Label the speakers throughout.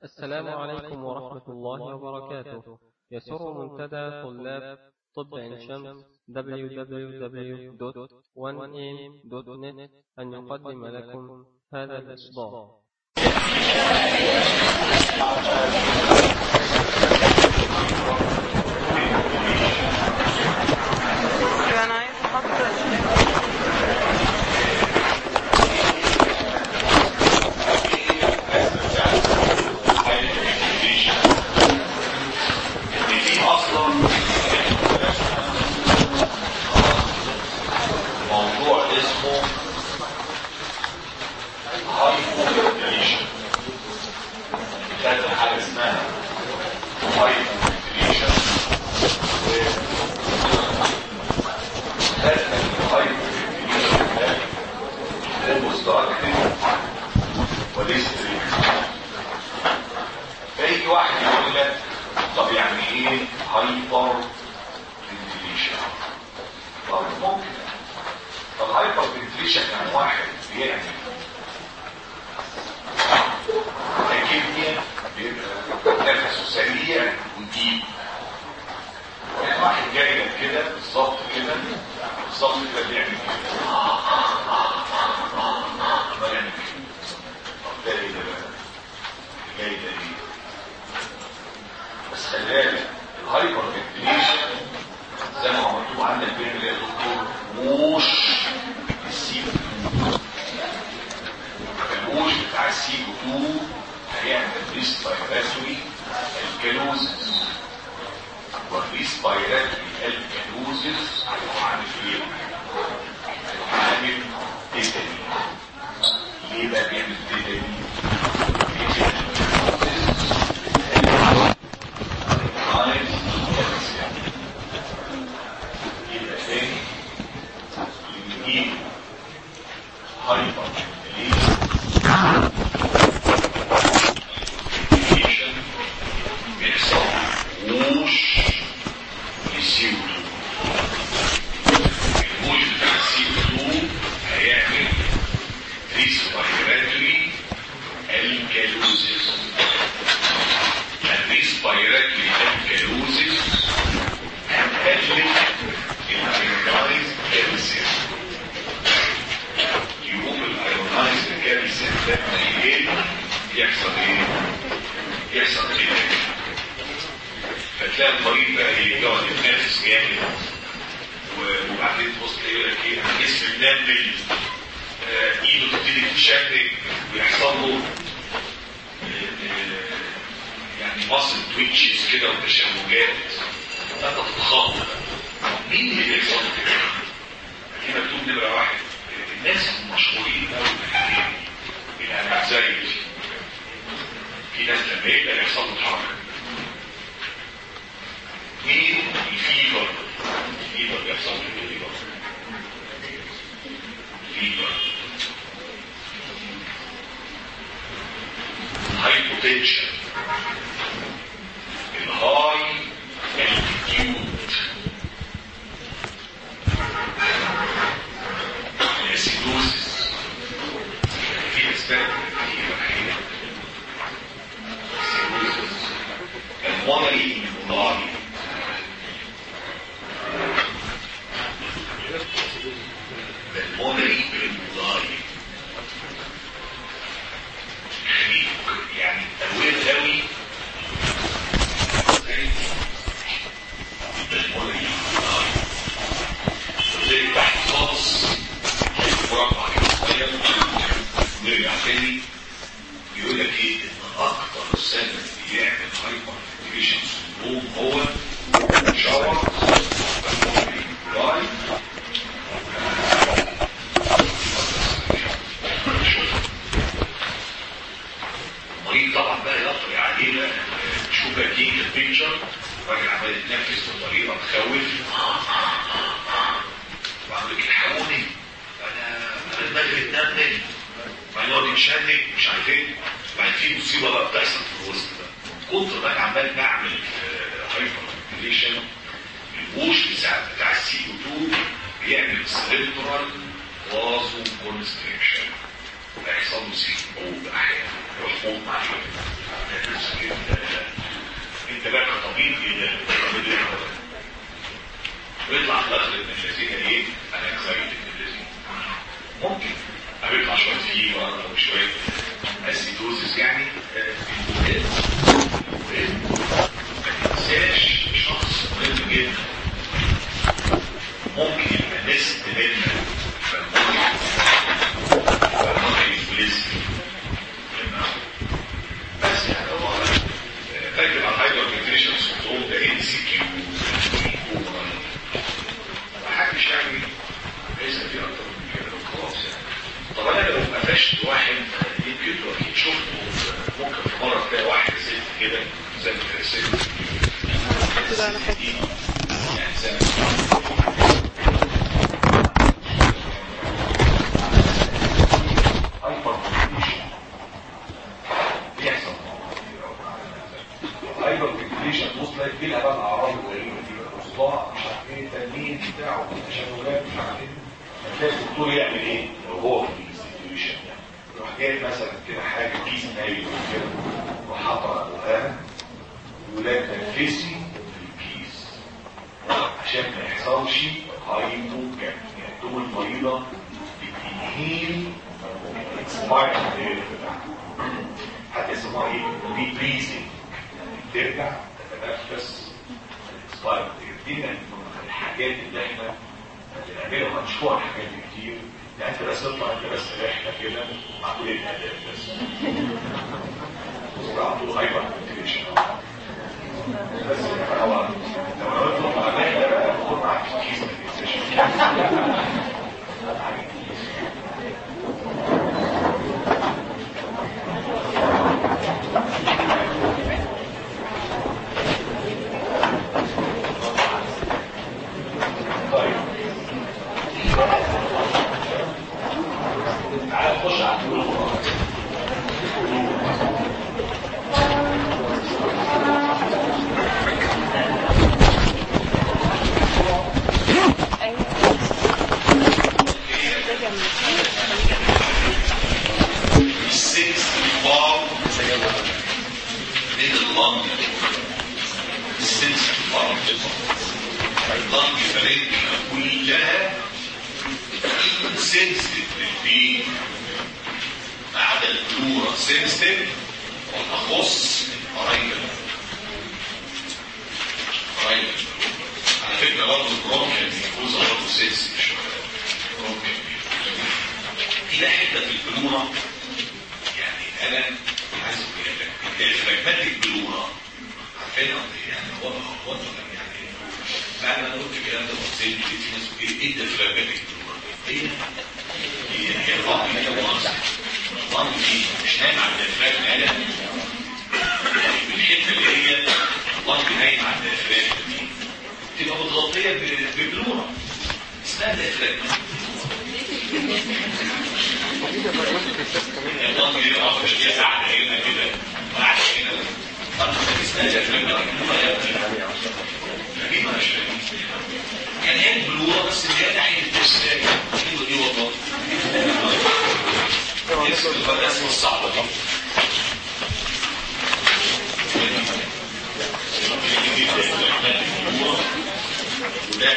Speaker 1: السلام عليكم ورحمة الله وبركاته يسر منتدى طلاب طب عين شمس www.1am.net أن يقدم لكم هذا الإصدار
Speaker 2: كان عايز احط
Speaker 3: دي اصلا موضوع اسمه هايبوفنتيليشن كانت حاجه اسمها هايبوفنتيليشن هذا الهايبوفنتيليشن ده مستقبل وليس فيجي واحد يقول لك طب يعني ايه هايبر فنتيليشن طب ممكن طب هايبر فنتيليشن كان واحد بيعمل تكيميا بيبقى نفسه سريع وديب يعني واحد جاي لك كده بالظبط كده بالظبط كده بيعمل كده ما يعمل كده طب ده ايه ده بقى؟ جاي ده ايه؟ بس خلي بالك الهايبر فنتيليشن زي ما هو مكتوب عندك بيعمل ايه يا دكتور ووش السي الووش بتاع السي 2 هيعمل ريسبيراتوري الكالوزس والريسبيراتوري الكالوزس هيروح عامل ايه؟ هيروح عامل تيتاني ليه بقى بيعمل تيتاني؟ عايز يبقى تاني يجيب هايبر بيحصل ووش للسي الووش بتاع السي 2 هيعمل ريسبيراتوري الكالوزيس الريسبيراتوري الكالوزيس هتقلل الايونايز كالسيوم يقوم الايونايز كالسيوم لما يقل يحصل ايه؟ يحصل ايه؟ فتلاقي المريض بقى يقعد يتنافس جامد وبعدين تبص تلاقي يقول لك ايه انا جسمي منمل آه، ايده تبتدي تتشنج ويحصل له يعني مصل تويتشز كده وتشنجات فانت تتخاطب مين اللي بيحصل كده؟ هنا مكتوب نمره واحد الناس المشهورين قوي في الحاجات دي الانكزايتي في ناس لما يبدا يحصل له حركه مين الفيفر الفيفر بيحصل له الفيفر فيفر هايبوتنشن الهاي التيود الاسيدوسيس في اسباب كتير الحقيقه الاسيدوسيس المونري المضاري المونري المضاري خليك يعني اوير قوي المونري المضاري زي تحت خالص مربع كده نرجع تاني يقول لك ايه ان اكتر سبب بيعمل هايبر انتجريشن سندروم هو شاور المونري المريض طبعا بقى يطري عليه بقى شوف بقى كيك البيكتشر الراجل عمال يتنفس بطريقه تخوف وعم لك الحقوني انا انا دماغي بتنمل وبعدين يقعد يتشنج مش عارف ايه وبعدين في مصيبه بقى بتحصل في الوسط بقى كنت بقى عمال بعمل هايبر كونتيليشن الوش بتاع بتاع السي او 2 بيعمل سليبرال وازو كونستريكشن هيحصل له سي او احيانا يروح فوق مع شويه انت بقى كطبيب ايه ده؟ ويطلع في الاخر ابن الذين ايه؟ انا انكزايتي ابن الذين ممكن هيطلع شويه فيبر او شويه اسيدوزس يعني المهم ما تنساش شخص مهم جدا ممكن يبقى ناس تمنا فالمهم فالمهم يفلس بس يعني هو فاكر على الهايبر نيوتريشن سندروم ده ان سي كيو محدش يعني ليس في اكتر من كده خلاص يعني طب انا لو قفشت واحد يمكن اكيد شفته ممكن في مره تلاقي واحد ست كده زي ما كان ست
Speaker 2: كده على حته
Speaker 3: يعني زي ما هايبر كونديشن بيحصل هايبر كونديشن بص تلاقي فيه بقى الاعراض الغريبه دي صداع مش عارف ايه تنين بتاعه تشنجات مش عارف ايه هتلاقي الدكتور يعمل ايه لو هو في الانستتيوشن يروح جايب مثلا كده حاجه كيس نايل كده يروح حاطها الان ولاد تنفسي في الكيس عشان ما يحصلش هايبو يعني الدول المريضه بتنهيل سمايل حتى يسموها ايه ريبريزنج ترجع تتنفس طيب دي من الحاجات اللي احنا بنعملها مشروع حاجات كتير يعني انت بس تطلع انت بس رحله كده مع كل الاهداف بس وعنده هايبر كونتريشن بس هو لو انا بطلع مع رحله بقى باخد معاك كيس ما تنساش طيب تعال نخش على الحلول السكس بار من اللنج السكس بار اللنج فرنجة كلها سنسيتيف للبين ما عدا البلورا سنسيتيف وتخص قريبا قريبا على فكرة برضه البرونكيال ميكوزا برضه سنسيتيف شوية برونكيال في حتة في البلورا يعني انا عايز اقول لك الفراجماتيك بلورا عارفين يعني هو هو يعني بعد ما أنا قلت الكلام ده بصيت لقيت في ناس بتقول ايه ده الفراجماتيك بلورا هي هي هي الرقم هي الوصف الرقم دي مش نايم على الدفاع نايم الحته اللي هي الرقم نايم على الدفاع دي تبقى متغطيه ب- ببلورا اسمها دفاع الضغط دي اه مش هي قاعده هنا كده وقاعده هنا طب اسمها دفاع اكيد مش فاهم كان هي البلوره بس اللي هي ناحيه التسلاك ايوه دي والله اسم الاسم الصعبه دي وده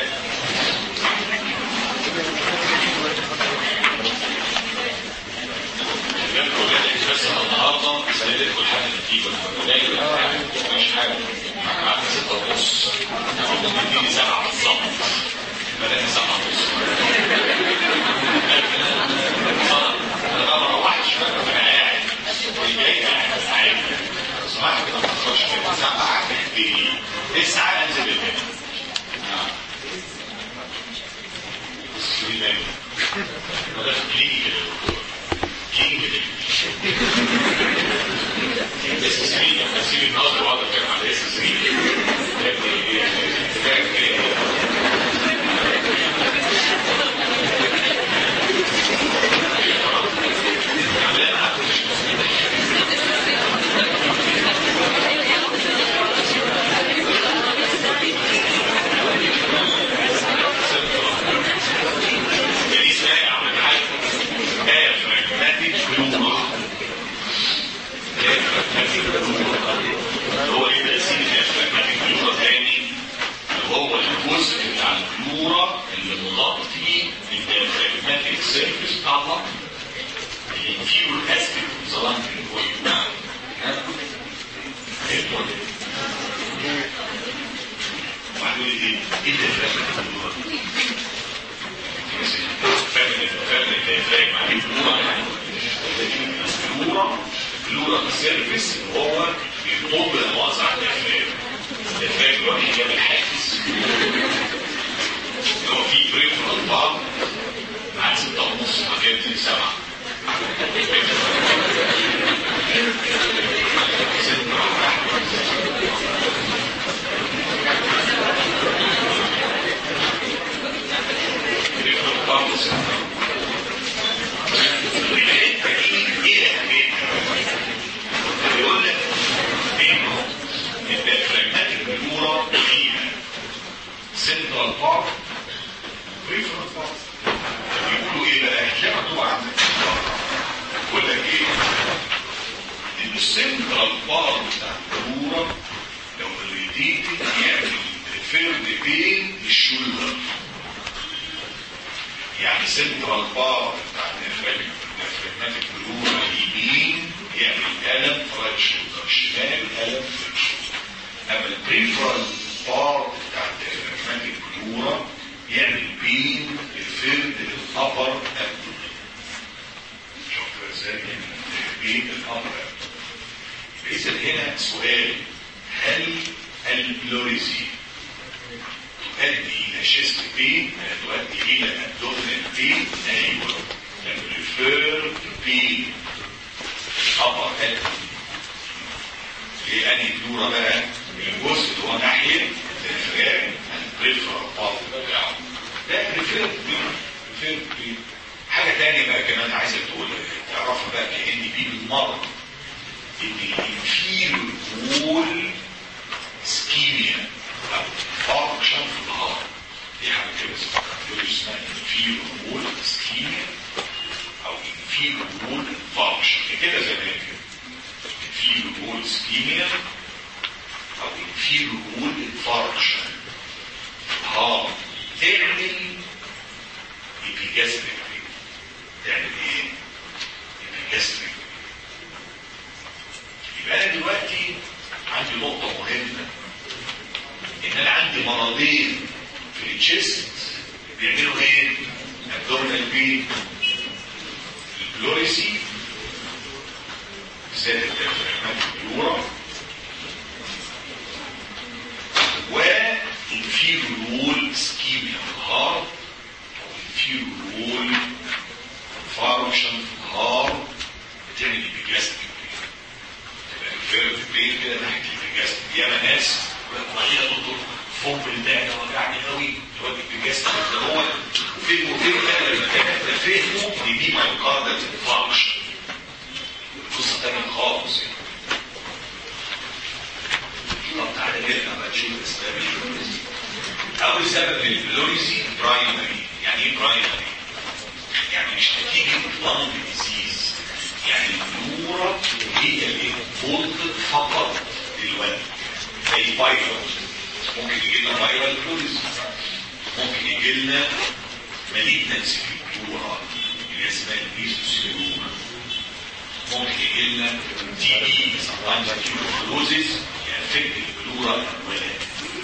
Speaker 3: بس النهارده سيدكم لحد النتيجه مش حاجه قعدنا ستة ونص نديني سبعة بالظبط بدأنا سبعة ونص انا بقى ما روحتش بقى انا قاعد اللي جاي قاعد عادي سمعت كده ما تخش كده سبعة في تسعة انزل البيت السوري وده كليني كده كليني كده اس 3 تسيب النظر واقعد اتكلم على اس 3 دي اسمها يا عم الحاج آية فراجماتيك بلوما هو ايه تأثير الديافراجماتيك بلورا تاني هو الجزء بتاع البلورا اللي مغطي الديافراجماتيك سيرفيس بتاع اللنج الانفيرور اسبيكت اوف ذا لنج وبعدين ايه؟ ايه الديافراجماتيك بلورا؟ فاهم فاهم الديافراجم عليه بلورا يعني البلورا البلورا سيرفيس اللي هو بيطب المؤاخذة على الديافراجم الديافراجم الوحيد بيعمل حاجز اللي هو فيه بريفرال بعض مع ستة ونص حاجات دي سبعة بريفرال بعض ستة الحتة دي ايه اهميتها؟ بيقول لك انه الديافراجماتيك بلورا فيها سنترال بارت بريفرال بارت بيقولوا ايه بقى؟ هتلاقي مكتوب عندك بيقول لك ايه؟ ان السنترال بارت بتاع البلورا لو ريديتد يعمل ريفيرد بين للشولدر يعني سنترال بار بتاع النفرماتيك بلورا اليمين يعمل ألم في الشولدر الشمال ألم في الشولدر أما البريفرال بار بتاع النفرماتيك بلورا يعمل بين الفرد الأبر أبدومين شفت ازاي يعمل بين الأبر أبدومين إذا هنا سؤال هل البلوريزي تؤدي الى شيست بين تؤدي الى ابدومينال بين ايوه يعني ريفير بين ابر هيد لاني بلورا بقى الجزء اللي هو ناحيه الفراغ البريفرال بارت بتاعه ده ريفير بين ريفير بين حاجه ثانيه بقى كمان عايزك تقول تعرفها بقى كان دي بالمره ان الانفيريور وول سكيميا او فانكشن في الهارت دي حاجه كده اسمها انفيريور وول سكيميا او انفيريور وول فانكشن كده زي ما هي كده انفيريور وول سكيميا او انفيريور وول فانكشن ها تعمل ايبيجاستريك تعمل ايه؟ ايبيجاستريك يبقى انا دلوقتي عندي نقطة مهمة ان انا عندي مرضين في الجسم بيعملوا ايه؟ ابدورنال بين البلوريسي زائد الديافراجمات البلورا وانفيريور وول سكيميا في الهارت او انفيريور وول فانكشن في الهارت بتعمل ايبيجاستيك فيرد بين كده ناحيه الانجاز ياما ناس والله يا دكتور فوق بتاعي ده وجعني قوي الواد الانجاز ده هو فين وفين كده لما كان فهموا ان دي مايوكاردال فانكشن قصه ثانيه خالص يعني طب تعالى نرجع بقى نشوف الاسباب اول سبب للبلوريزي برايمري يعني ايه برايمري؟ يعني مش نتيجه لانج ديزيز يعني النورة هي اللي فولت فقط للولد زي فايرال ممكن يجي لنا فايرال بلوريزم ممكن يجي لنا ماليتنسي في البلورة اللي اسمها الميزوسيلوما ممكن يجي لنا تي بي sometimes tuberculosis يأفكت البلورة الولد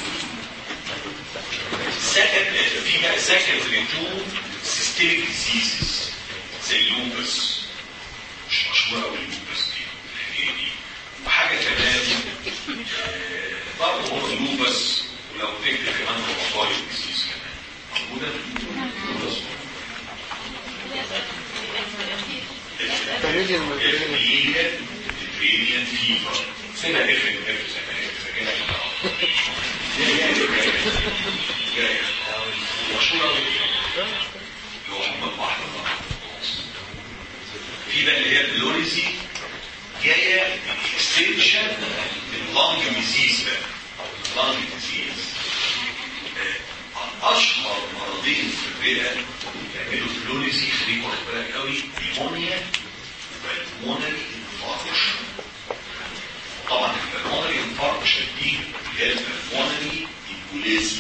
Speaker 3: سكند في بقى سكندري تو سيستميك ديزيزز زي اللوبس مش مشهورة قوي اللوبس دي الحكاية دي وحاجة كمان آه، برضه هو اللوبس ولو تكتب كمان روماتويد ديزيز كمان موجودة اللوبس البريليان البريليان فيفر سنة اف اف زي ما هي كده جاية جاية جاية مشهورة قوي اللي هو حمى البحر في بقى اللي هي البلوريزي جايه اكستنشن اللانج ديزيز بقى اللانج ديزيز اشهر مرضين في الرئه بيعملوا بلوريزي خليك واخد بالك قوي نيمونيا والمونري انفاركشن انفاركشن دي اللي هي البلمونري ايبوليزم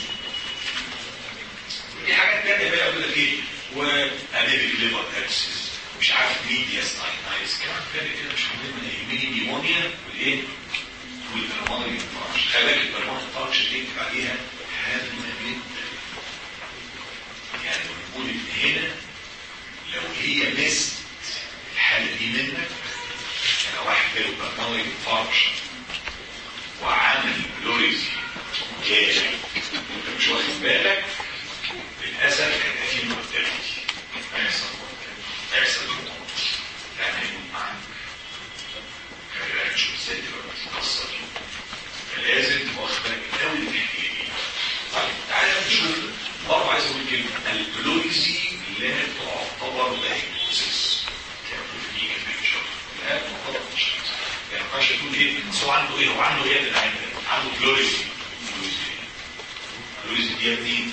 Speaker 3: ودي حاجات تانية بقى يقول لك ايه وانيميك ليفر ابسس مش عارف ميديا ستاينايز كلام فارغ كده مش مهم انا يهمني نيمونيا والايه والبلمونري انفاركشن خلي بالك البلمونري انفاركشن دي تكتب عليها هامه جدا يعني بنقول ان هنا لو هي مست الحاله دي منك يعني واحد جاله بلمونري انفاركشن وعامل بلوريزي جاي انت مش واخد بالك للاسف هيبقى في مورتاليتي هيحصل هيحصل يعني هيكون معاك خلي بالك شوف ازاي تبقى بتتكسر فلازم تبقى واخد بالك قوي من الحكايه دي طيب تعالى نشوف برضه عايز اقول كلمه البلوريزي لا تعتبر دايجنوسيس كابوليك بيكتشر لا تعتبر مش يعني ما تقول ايه بس هو عنده ايه هو عنده ايه اللي عنده عنده بلوريزي بلوريزي دي يا ابني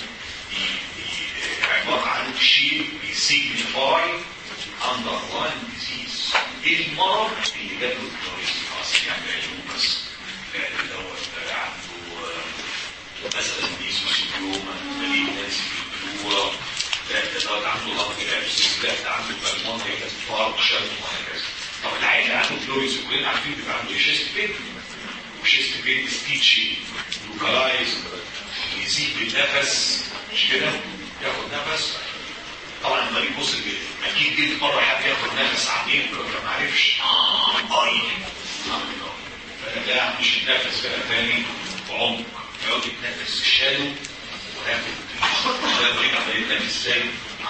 Speaker 3: عبارة عن شيء بيسيجنيفاي underlying disease ايه المرض اللي جاله البلوريزي خلاص يعني عيون بس لا دوت عنده مثلا ميزوسيوما مالين ناسي بالبلورة لا ده دوت عنده ضغط الابسس لا ده عنده بالمونري انفاركشن وهكذا طب العين اللي عنده بلوريزي كلنا عارفين بيبقى عنده شيست بين وشيست بين ستيتشي لوكالايز يزيد بالنفس مش كده ياخد نفس طبعا لما يجي يبص كده اكيد جه مره حد ياخد نفس عميق ما عرفش اي فده مش النفس بقى تاني بعمق يقعد يتنفس شادو وياخد ده مريض عمال يتنفس ازاي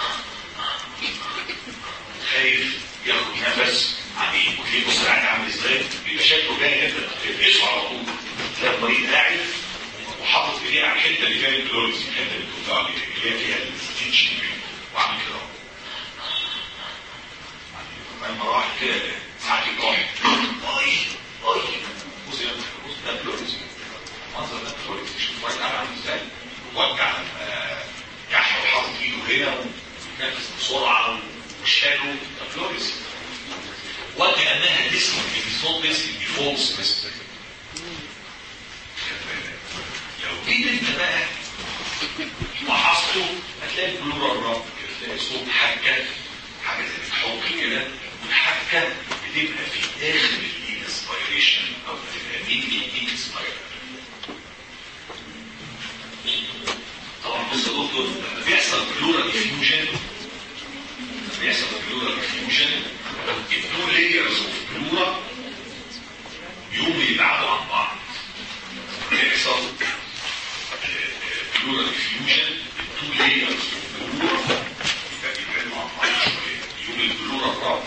Speaker 3: خايف ياخد نفس عميق وتلاقيه بص قاعد عامل ازاي بيبقى شكله جاي انت تقيسه على طول تلاقي المريض قاعد وحاطط ايديه على الحته اللي فيها الكلوريز الحته اللي بتوجع لي اللي هي فيها الستيتش وعامل كده لما راح كده ساعات يروح اي اي بص يا بص ده كلوريز منظر ده كلوريز شوف واحد قاعد عامل ازاي وجع كحه وحاطط ايده هنا ويتنفس بسرعه وشاله ده كلوريز وكانها ديسك الصوت ديسك دي فولس بس لو جيت انت بقى وحصته هتلاقي البلورة الرب تلاقي صوت حكة حاجة زي الحوك كده والحكة بتبقى في اخر الانسبيريشن او بتبقى ميدي انسبير طبعا بص يا دكتور لما بيحصل بلورا ديفيوجن بيحصل بلورا ديفيوجن التو لايرز اوف بلورا يوم يبعدوا عن بعض بيحصل بلورال ديفيوجن التو لايرز بلورا يبقى بيبعدوا عن بعض شويه يوم البلورا الرابع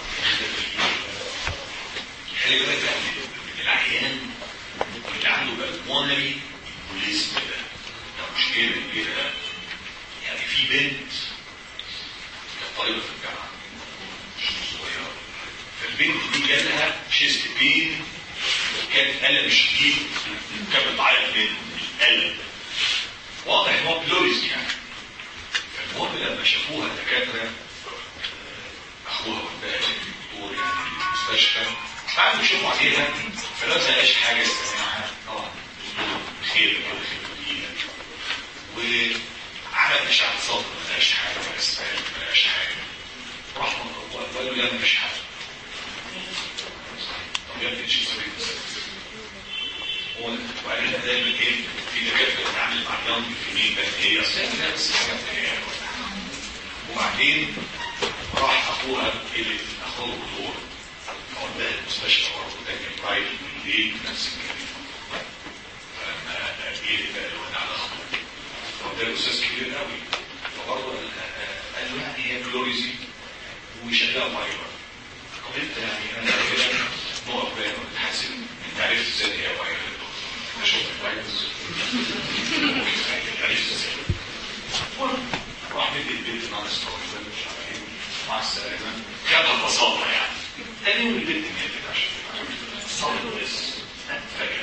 Speaker 3: خلي بالك بقى من الاحيان اللي عنده بالمونري بوليزم ده ده مشكله كبيره يعني في بنت كانت طالبه في الجامعه صغيره فالبنت دي جالها شيست بين وكان الم شديد وكانت بتعيط من الالم واضح ان هو بلوريز يعني فالمهم لما شافوها الدكاتره اخوها وداها للدكتور يعني المستشفى قعدوا يشوفوا عليها فلما لقاش حاجه يستمعها طبعا خير كده خير وعمل اشعه صدر ما لقاش حاجه بس ما لقاش حاجه راح من قال له لا مفيش حاجه طب يا ابني شو سويت وبعدين دايما ايه في دكاتره بتتعامل مع اليوم في مين بس هي اصلا بس حاجات وبعدين راح اخوها اللي اخوه دكتور وداها المستشفى برضه ده كان برايفت من البيت نفس الكلام فلما جه بقى له على اخوه هو ده الاستاذ كبير قوي فبرضه قال له يعني هي كلوريزي وشغال بايبر طب انت يعني انا كده نقف بقى ونتحاسب انت عرفت ازاي هي بايبر اشوف بايبر عرفت ازاي راح مدي البيت مع الاستاذ مش عارف ايه مع السلامه خدها ببساطه يعني تاني يوم البنت ماتت عشان صلوا بس فجأة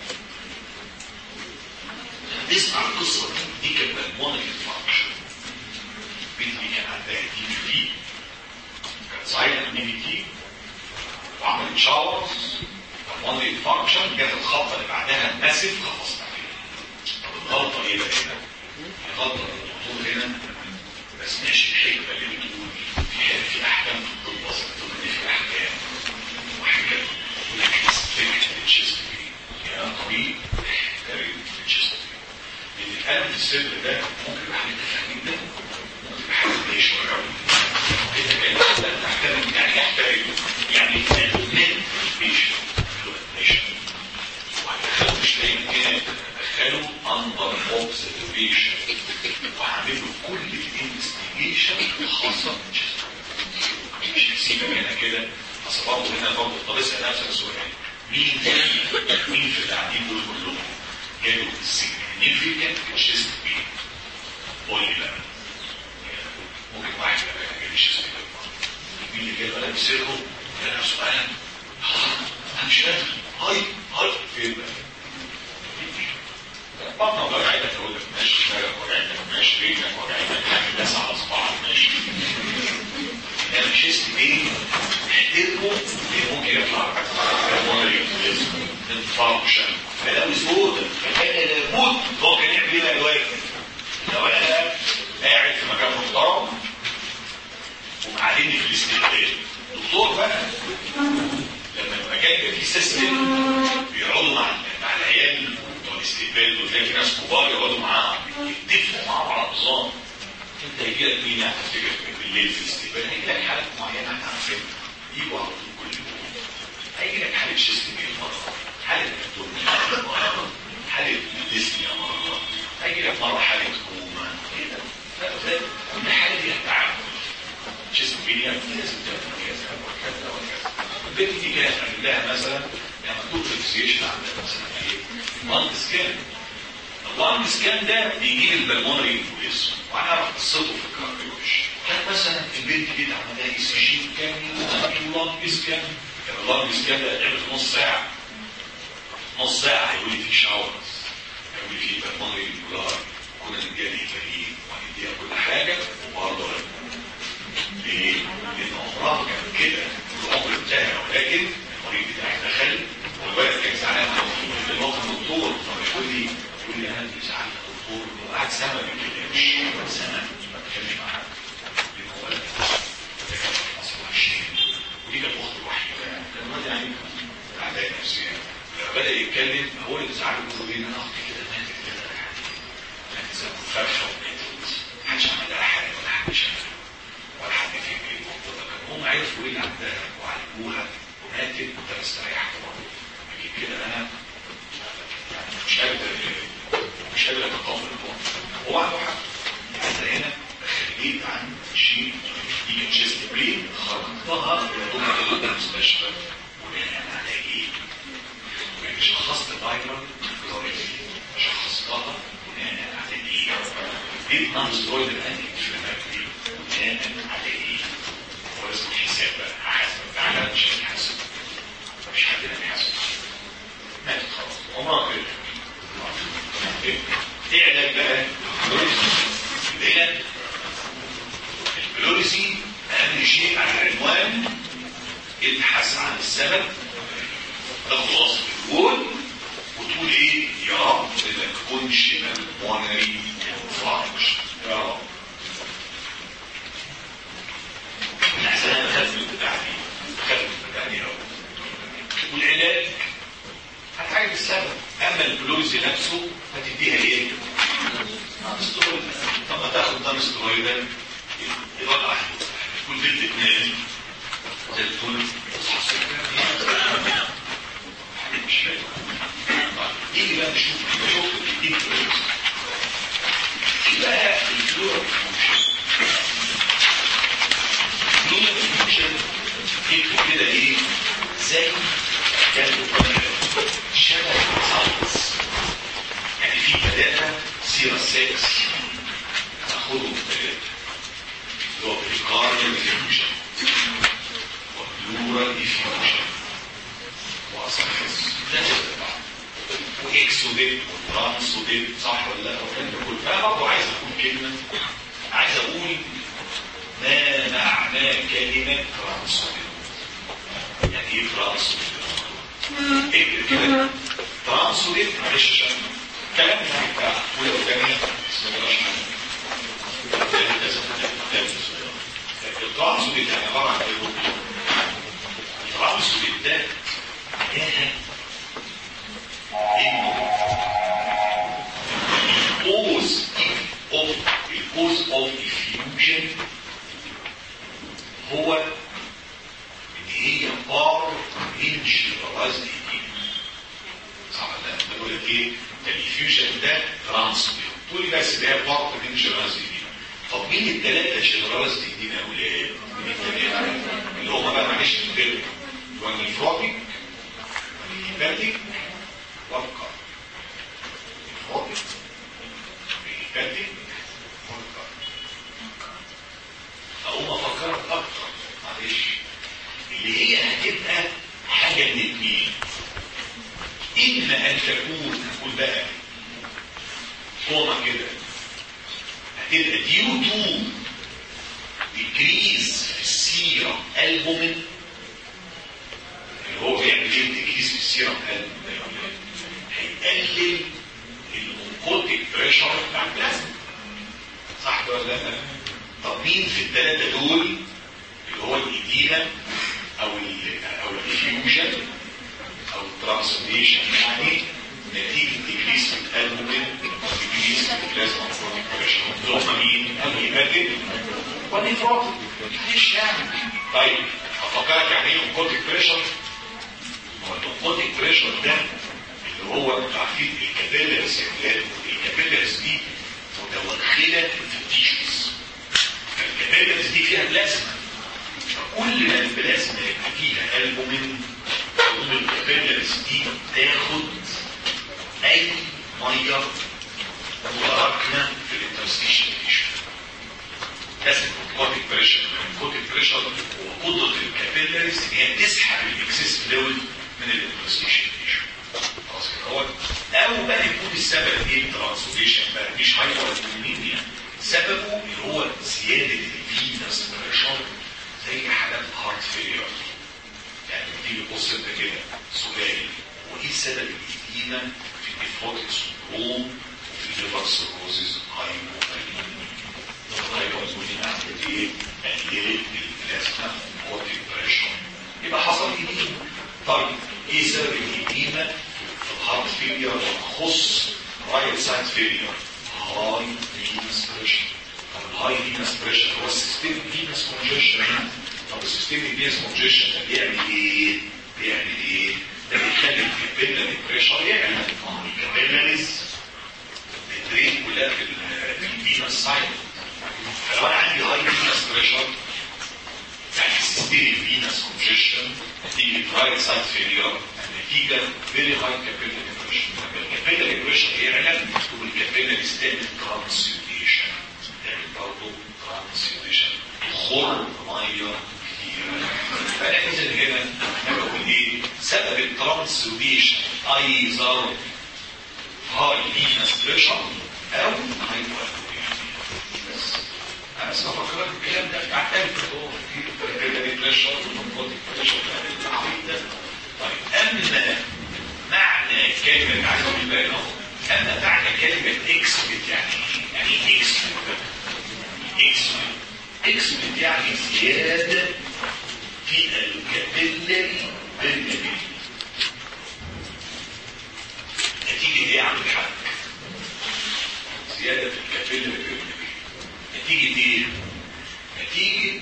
Speaker 3: نسمع القصة دي دي كانت بالمونري فانكشن البنت دي كان عندها دي في دي كانت صحيحة دي في دي وعملت شاورز بالمونري انفاركشن جت الخطه اللي بعدها ماسف خلصنا فيها طب الغلطه ايه بقى هنا؟ الغلطه الدكتور هنا ما سمعش الحكمه اللي بتقول في حاجه في احكام في الطب اصلا بتقول ان في احكام وحاجات يقول لك ريستريكت التشيست يا طبيب احترم التشيست لان الالم في الصدر ده ممكن يبقى حاجه تفاهمين ده ممكن يبقى حاجه تعيش ورا كده كده لا تحترم يعني ايه احترم يعني من مش وهتدخله مش دايما هنا تدخله اندر اوبزرفيشن وهعمل له كل الانفستيجيشن الخاصه بالجسم مش هسيبك هنا كده اصل برضه هنا برضه طب اسال نفسك سؤال مين مين في القاعدين دول كلهم جابوا significant chest pain قول لي بقى ممكن واحد بقى جاب الشيست pain مين اللي جاب انا بسيرهم ده نفسه انا انا مش قادر هاي هاي فين بقى بطنه وجعتك اقول لك ماشي دماغك وجعتك ماشي رجلك وجعتك حاجه داس على صباعك ماشي انا شيست بين احترمه ان ممكن يطلع انفاركشن بلاوي سودة كان لابد هو كان يعمل ايه بقى الوقت لو انا قاعد في مكان محترم ومعلمني في الاستقبال دكتور بقى لما يبقى جاي في سيستم بيقعدوا مع مع العيال بتوع الاستقبال وتلاقي في ناس كبار يقعدوا معاهم يتفقوا مع بعض نظام انت هيجي لك مين هتفتكر بالليل في الاستقبال هيجي لك حالات معينه احنا عارفينها يجوا على طول كل يوم هيجي لك حاله شيست بين مره حاله ابدومين مره حاله ديسنيا مره هيجي لك مره حاله كوما كده كل حاله ليها تعامل شيست بين لازم تعمل كذا وكذا وكذا البنت دي كانت عامل لها مثلا يعني مكتوب في الفيزيشن عندها مثلا ايه لانج سكان اللانج سكان ده بيجيب البلمونري انفلونزا وانا اعرف قصته في الكارديولوجي كان مثلا البنت دي اتعمل لها اي سي جي كامل اللانج سكان كان اللانج سكان ده اتعمل في نص ساعه نص ساعه هيقول لي في شاورز هيقول لي في بلمونري انفلونزا كنا نديها هيبرين وهنديها كل حاجه وبرضه ليه؟ لان عمرها كان كده الامر انتهى ولكن المريض بتاعي دخل والولد كان زعلان في الموقف الدكتور فبيقول لي يقول لي انا اللي زعلت الدكتور انه قعد سنه ما بيتكلمش سنه ما بيتكلمش مع حد لان هو ولد كان اصلا 20 ودي كانت اخته الوحيده كان الواد يعني تعبان نفسيا لما بدا يتكلم هو اللي زعله بيقول لي انا اختي كده ماتت كده ماتت زي فرشه وماتت محدش عمل لها حاجه ولا حد شافها ولا حد في البيت هم عرفوا ايه اللي عندها وعالجوها وماتت وده استريحت برضه لكن كده انا مش قادر مش قادر اتقبل الموضوع هو عنده حق انت هنا خليت عن شيء دي تشيست برين خرجتها الى ضمن المستشفى وبناء على ايه؟ يعني شخصت فايرال شخصتها بناء على ايه؟ ايه الانسترويد الانتي انفلاماتوري بناء على ايه؟ هو اسمه حساب بقى هحاسب تعالى مش هنحاسب مش حد هنحاسب ماتت خلاص عمرها كده ايه علاج بقى؟ العلاج البلوريسي اهم شيء على العنوان ابحث عن السبب تاخد وصف الجول وتقول ايه يا رب ما تكونش مونري فارج يا رب احسن انا خاف من البتاع دي خاف من البتاع دي قوي والعلاج هتعالج السبب اما البلوزي نفسه هتديها ايه؟ سترويد طب ما تاخد دم سترويد يبقى واحد تكون بنت اتنين زي الفل تصحى الصبح مش فاهم يجي بقى نشوف نشوف ايه الفلوس بقى الفلور فلور فانكشن يكتب كده ايه زي كان شبه ساينس يعني في ثلاثة سيرة سيكس ناخدهم ثلاثة اللي هو الكارنيال ديفيوجن والبلورال ديفيوجن واساينس واكسوديت وترانسوديت صح ولا لا؟ انا برضه عايز اقول كلمة عايز اقول ما معنى كلمة ترانسوديت يعني ايه ترانسوديت اكتب كده ترانسوليت معلش عشان كلام يعني بتاع اولى وثانيه بس ما بلاش الترانسوليت يعني عباره عن ايه؟ الترانسوليت ده معناها انه الكوز اوف الكوز اوف الفيوجن هو ان هي بار من جنرالايزد صح ده بقول لك ايه ده الفيوجن ده ترانسفير تقول لي بس ده بار من جنرالايزد طب مين الثلاثه جنرالايزد دي يا اولاد مين الثلاثه اللي هم بقى معلش كده هو النيفروتيك والهيباتيك والكار النيفروتيك والهيباتيك والكار اقوم افكرك اكتر معلش اللي هي هتبقى حاجه من اتنين اما ان تكون هقول بقى كوما كده هتبقى ديو تو ديكريز في السيرم البومين اللي هو بيعمل ايه ديكريز في السيرم البومين هيقلل الانكوتيك بريشر بتاع البلازما صح ولا لا؟ طب مين في الثلاثه دول اللي هو الايديما او ال او الفيوجن او الترانسفورميشن يعني نتيجه ديكريس في الالبومين ديكريس في البلازما انكوتيك بريشر اللي هم مين؟ الهيباتيك والنيفروتيك مش يعني طيب افكرك يعني ايه انكوتيك بريشر؟ هو الانكوتيك بريشر ده اللي هو انتوا عارفين الكابيلرز الكابيلرز دي متوغله في التيشوز الكابيلرز دي فيها بلازما فكل ما البلازما يبقى فيها البومين تقوم الكابيلرز دي تاخد اي ميه متراكمه في الانترستيشن تيشو ده الكوتيك بريشر الكوتيك بريشر هو قدره الكابيلرز ان هي تسحب الاكسس فلويد من الانترستيشن تيشو خلاص كده هو او بقى يكون السبب ايه الترانسفورميشن بقى مش هايبر سببه اللي هو زياده الفينس بريشر زي حالات هارت فيلير يعني تيجي تبص انت كده سؤال هو ايه سبب الاديمه في النيفروتيك سندروم وفي الليفر سيروزيس هايبوكاليميا الهايبوكاليميا عملت ايه؟ قللت البلازما كوتيك بريشر يبقى حصل اديمه طيب ايه سبب الاديمه في الهارت فيلير وتخص رايت سايد فيلير هاي فينس بريشر طب الهاي فينس بريشر هو السيستم فينس كونجيشن طب السيستم فينس كونجيشن ده بيعمل ايه؟ بيعمل ايه؟ ده بيخلي الكابيلاري بريشر يعلى الكابيلاريز بترين كلها في الفينس سايد فلو انا عندي هاي فينس بريشر يعني السيستم فينس كونجيشن نتيجه رايت سايد فيلير نتيجه فيري هاي كابيلاري بريشر الكابيلاري بريشر يعلى والكابيلاري ستيت ترانسيوتيشن تعمل برضه ترانسيوتيشن تخر ميه كتير فانا اذا هنا انا بقول ايه سبب الترانسيوتيشن ايزر هاي فينس بريشر او هايبوكاليميا بس انا بس بفكرك الكلام ده بعترف في الكابيلاري بريشر والنقطه بريشر ده طيب اما معنى كلمة عايز اقول بقى اهو اما معنى كلمة اكسبت يعني يعني ايه اكسبت اكسبت اكسبت يعني زيادة في الكابيلاري بالنبي نتيجة ايه يا عم الحاج زيادة في الكابيلاري بالنبي نتيجة ايه نتيجة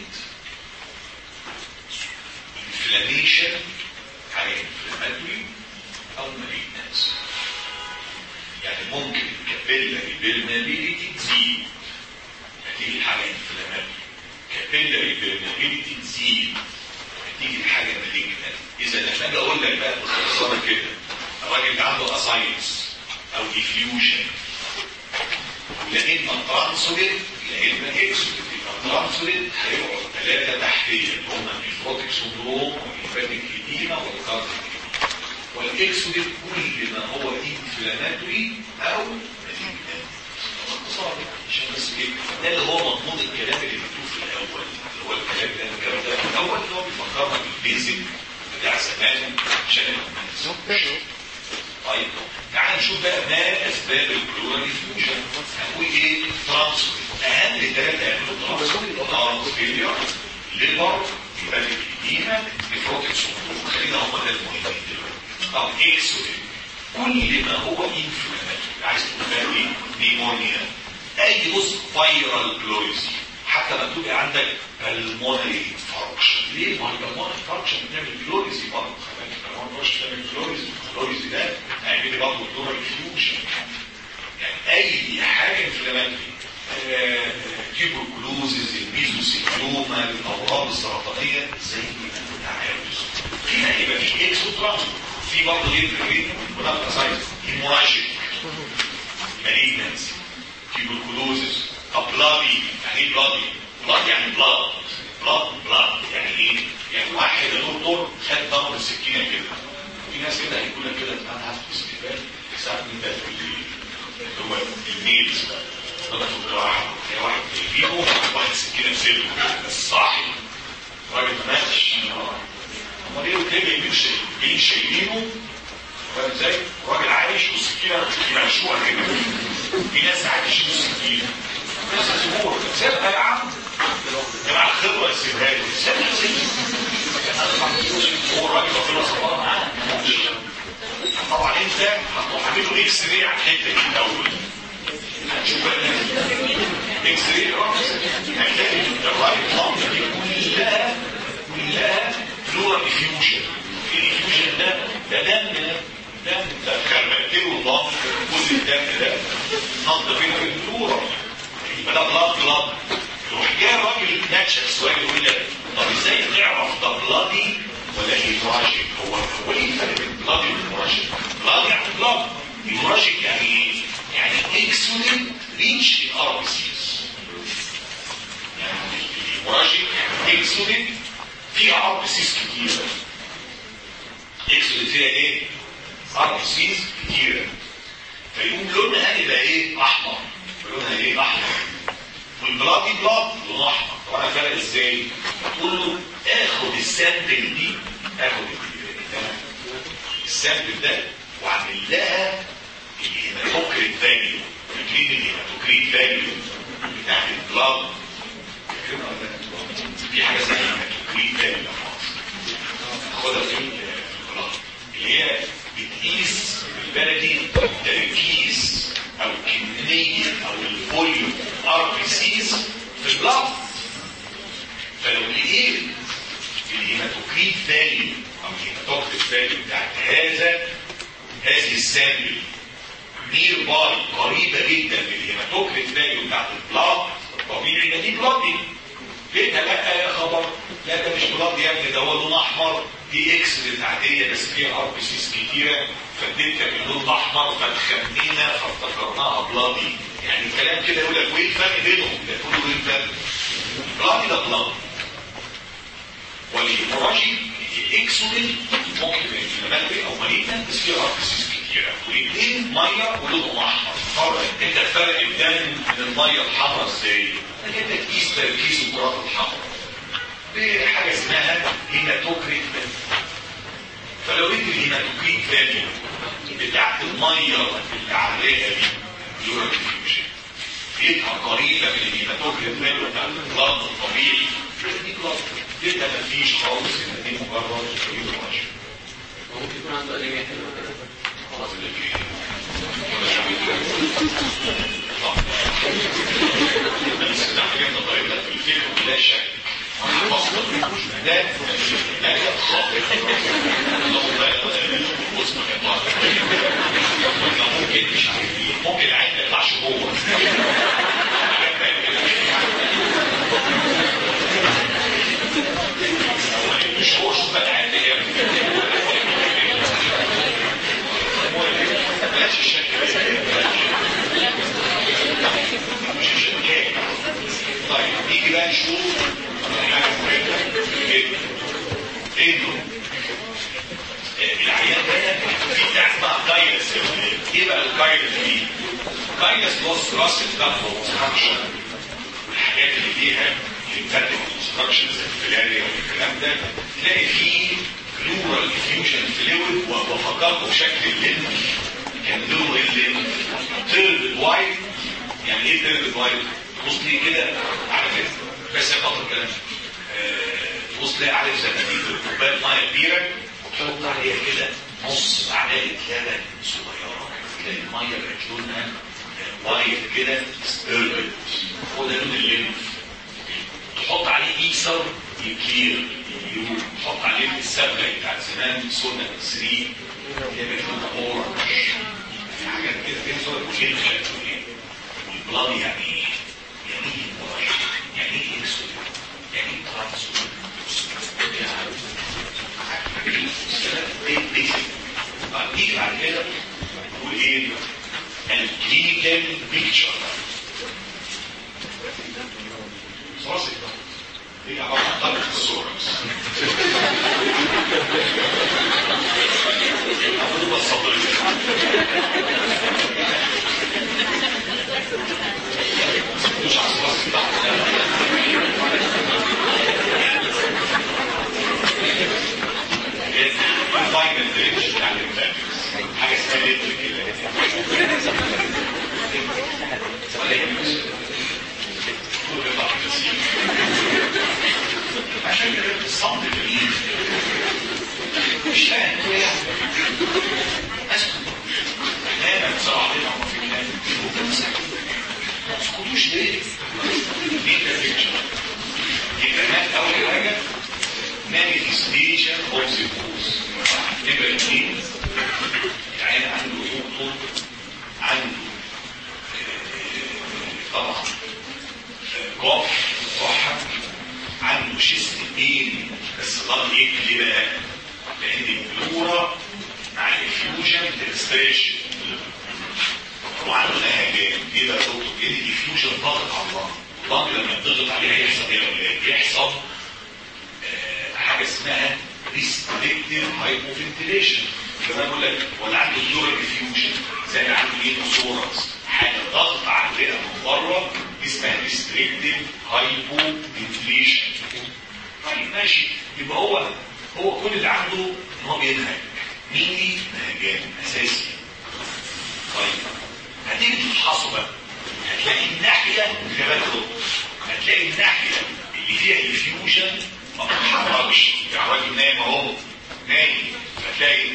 Speaker 3: انفلاميشن حاجة انفلاماتوري او مالينس يعني ممكن الكابيلاري بالنابيليتي تزيد نتيجة حاجة انفلاماتوري كابيلاري بالنابيليتي تزيد نتيجة حاجة مالينس اذا لما اجي اقول لك بقى باختصار كده الراجل ده عنده اساينس او ديفيوجن يا اما ترانسوليت يا اما اكسوليت الترانسوليت هيقعد ثلاثة تحتية اللي هم النيفروتيك سندروم والهيباتيك ايديما والكارديك والاكسوديت كل ما هو انفلاماتوري او باختصار عشان بس ايه ده اللي هو مضمون الكلام اللي مكتوب في الاول اللي هو الكلام اللي انا الكلام ده في الاول اللي هو بيفكرنا بالبيزك بتاع زمان عشان الكونفنس طيب تعال نشوف بقى ما اسباب البلورال ديفيوجن هنقول ايه ترانسفير اهم ثلاثه يعملوا ترانسفير ترانسفير ليبر يبقى الإديمة نفروتك سكر خلينا هم ده المهمين دلوقتي طب اكسودين كل ما هو انفلاماتوري عايز تقول بقى ايه نيمونيا اي بص فايرال بلوريزي حتى ما تبقى عندك بالمونري فانكشن ليه ما هو البالمونري فانكشن بتعمل بلوريزي برضه خلي بالك البالمونري فانكشن بتعمل بلوريزي البلوريزي ده هيعمل لي برضه بلورال فيوجن يعني اي حاجه انفلاماتوري تيبركلوزز الميزوسيكلوما الامراض السرطانيه زي التعايش هنا يبقى في اكسوترا في برضه ايه في سايز هيموراجيك ماليجنس تيبركلوزز طب بلادي يعني ايه بلادي؟ بلاد يعني بلاد بلاد بلاد يعني ايه؟ يعني واحد يا دكتور خد ضرب السكينه كده في ناس كده هيقول لك كده انا عارف استقبال ساعات من ده اللي هو الميلز طلع في الجراحة يا واحد يجيبه واحد سكينة في صدره بس صاحي راجل ما ماتش امال ايه وتلاقيه جايبين جايين شايلينه فاهم ازاي؟ راجل عايش والسكينة يمشوها كده في ناس ساعات يشيلوا السكينة ناس زهور سيبها يا عم يا جماعة الخبرة يسيبها لي سيبها سيبها هو الراجل ربنا صبرها معاه طبعا انت هتروح عامل له اكس راي على الحته دي الاول هتشوف اكس راي هتلاقي الرايت لامب دي كلها كلها فلورا ديفيوجن الديفيوجن ده ده دم دم ده خربقت له اللامب كل الدم ده نقض فين في الفلورا يبقى ده بلاد بلاد يروح جاي الراجل ناتشر سؤال يقول لك طب ازاي تعرف ده بلادي ولا هيموراجيك هو هو ايه الفرق بين بلادي والهيموراجيك؟ بلاد يعني بلاد هيموراجيك يعني ايه؟ يعني اكسولين ريتش الار بي سيز يعني الهيموراجيك اكسولين فيها ار بي سيز كتيره اكسولين فيها ايه؟ ار بي سيز كتيره فيقوم لونها يبقى ايه؟ احمر لونها ايه؟ احمر والبلاد دي بلاد لون احمر طب انا فرق ازاي؟ تقول له اخد السامبل دي اخد السامبل ده واعمل لها الهيماتوكريت فاليو فاكرين الهيماتوكريت فاليو بتاعت البلاد في حاجه اسمها الهيماتوكريت فاليو خدها في البلاد اللي هي بتقيس بالبلدي تركيز او كميه او الفوليوم ار بي سيز في البلاد فلو لقيت الهيماتوكريت فاليو او الهيماتوكريت فاليو بتاعت هذا هذه السامبل نير باي قريبه جدا من الهيماتوكريت فاليو بتاعت البلاد الطبيعي ده دي بلادي لقيتها لا يا خبر لا ده مش بلاد يا ابني ده هو لون احمر دي اكس عاديه بس فيها ار بي سيز كتيره فاديتها باللون الاحمر فتخمينا فافتكرناها بلادي يعني الكلام كده يقول لك وايه الفرق بينهم؟ ده كله ايه الفرق؟ بلادي ده بلاد والهيموراجي اكسولين ممكن يبقى انفلاماتوري او مالينا بس فيها ار بي سيز كتيره والاثنين ميه ولونهم احمر فرق انت تفرق الدم من الميه الحمراء ازاي؟ انك انت تقيس تركيز الكرات الحمراء بحاجه اسمها هيماتوكريت فلو انت الهيماتوكريت فاليو بتاعت الميه اللي عليها دي يورا ديفيوجن لقيتها قريبه من الهيماتوكريت فاليو بتاعت البلاد الطبيعي دي بلاد لقيتها مفيش خالص ان دي مجرد هيموراجيا
Speaker 4: ممكن يكون عنده أنيميا حلوة كده
Speaker 3: خلاص اللي فيه بس ده حاجات طيبة في الفكر لا شك ده لا يخاف ممكن مش عارف ممكن العين ما يطلعش جوه مش هو شوف بقى العين دي بلاش الشك مش الشك طيب نيجي بقى نشوف حاجه مهمه جدا انه العيان ده في بتاع اسمها كايلس ايه بقى الكايلس دي؟ كايلس بص راس الدم اوبستراكشن الحاجات اللي فيها اللي بتعمل اوبستراكشن زي الفلاريا والكلام ده تلاقي فيه بلورال فيوجن فلويد وفكرته بشكل اللينف كان لونه اللينف تيرد وايت يعني ايه تيرد وايت؟ تبص لي كده عارف ايه؟ بس يا خاطر الكلام آه، تبص لي عارف زي ما تيجي كوبايه ميه كبيره وتحط عليها كده نص معلقه لبن صغيره تلاقي الميه بقت لونها وايت كده ستيرد هو ده لون اللينف تحط عليه ايسر يكلير يلون تحط عليه السبله بتاعت زمان سودا 3 يبقى لونها اورنج في حاجات كده فيها صور وجين والبلاد يعني ايه؟ يعني ايه وايت؟ يعني ايه اسود؟ يعني ايه ترانسود؟ طب نيجي بعد كده نقول ايه؟ الكلينيكال بيكتشر راسك هي عبارة عن طرف الصورة بس أقول بس مش على الراس بتاعك الفاينل دريتش بتاع الانفاكتس حاجة اسمها لتر كده عشان كده الصمت جميل مش فاهم هو يعني اسكت احيانا بصراحه هم في كلام ما تسكتوش ليه؟ دي بيكتشر دي كمان اول حاجه manifestation of the cause نمرة اثنين العين عنده طول عنده طبعا كوف كحة عنده شيست بين بس غلط ايه ليه بقى؟ لان البلورا مع الفيوجن تستريش وعنده نهجان ايه بقى دكتور ايه الفيوجن ضغط على الله الضغط لما يضغط عليها يحصل ايه ولا ايه؟ يحصل آه حاجه اسمها ريستريكتيف هايبوفنتيليشن كمان بقول لك ولا عنده بلورا ديفيوجن زي اللي عنده ايه سورس حاجه ضغط على الرئه من بره اسمها ريستريكتيف هايبوفنتيليشن طيب ماشي يبقى هو هو كل اللي عنده ان هو بينهج مين دي نهجان اساسي طيب هتيجي تفحصه بقى هتلاقي الناحيه خلي بالك هتلاقي الناحيه اللي فيها الفيوجن ما بتتحركش يعني الراجل نايم اهو نايم هتلاقي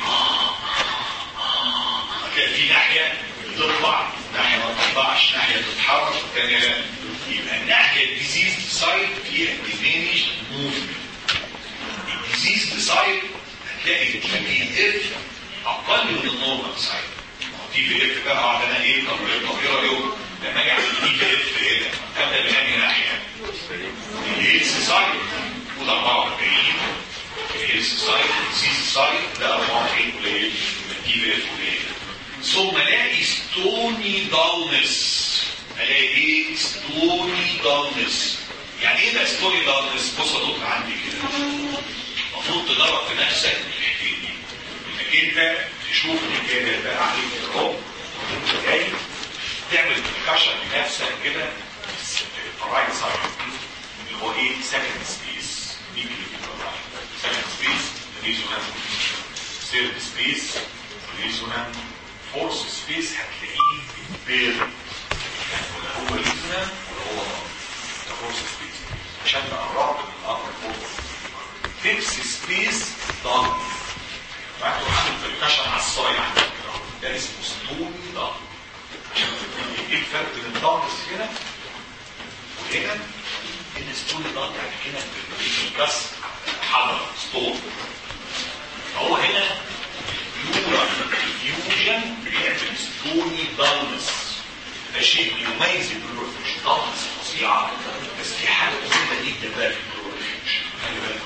Speaker 3: هتلاقي في ناحيه بتطلع ناحيه ما تطلعش ناحيه تتحرك والثانيه لا يبقى الناحيه الديزيز سايد فيها ديمينيش موفمنت الديزيز سايد هتلاقي التي اف اقل من النورمال سايد تي في اف بقى اقعد انا ايه طب الطبيعه دي لما اجي اعمل تي في اف هنا ابدا بانهي ناحيه الهيلث سايد خد 44 الهيلث سايد الديزيز سايد ده 44 قليل تي في اف قليل ثم الاقي ستوني دالنس الاقي ايه ستوني دالنس يعني ايه ده ستوني دالنس بص يا دكتور عندي كده المفروض تجرب في نفسك الحكايه دي انك انت تشوف الحكايه ده عليك اهو جاي تعمل بركشن لنفسك كده رايت سايد اللي هو ايه سكند سبيس مين اللي سكند سبيس ريزونانس ثيرد سبيس ريزونانس فورس سبيس هتلاقيه بير يعني ولا هو ريزونانس ولا هو فورس سبيس عشان نقرب من الامر فورس فيكس سبيس ضغط بعد عامل بركشن على الصايع ده اسمه ستوني ضغط عشان ايه الفرق بين الضغط هنا وهنا ان ستوني ضغط يعني هنا بس حضر ستون فهو هنا يورا فيوجن بيعمل ستوني ضغط ده شيء يميز البلورفيش ضغط فظيعه بس في حاجه بسيطه جدا بقى في البلورفيش خلي بالك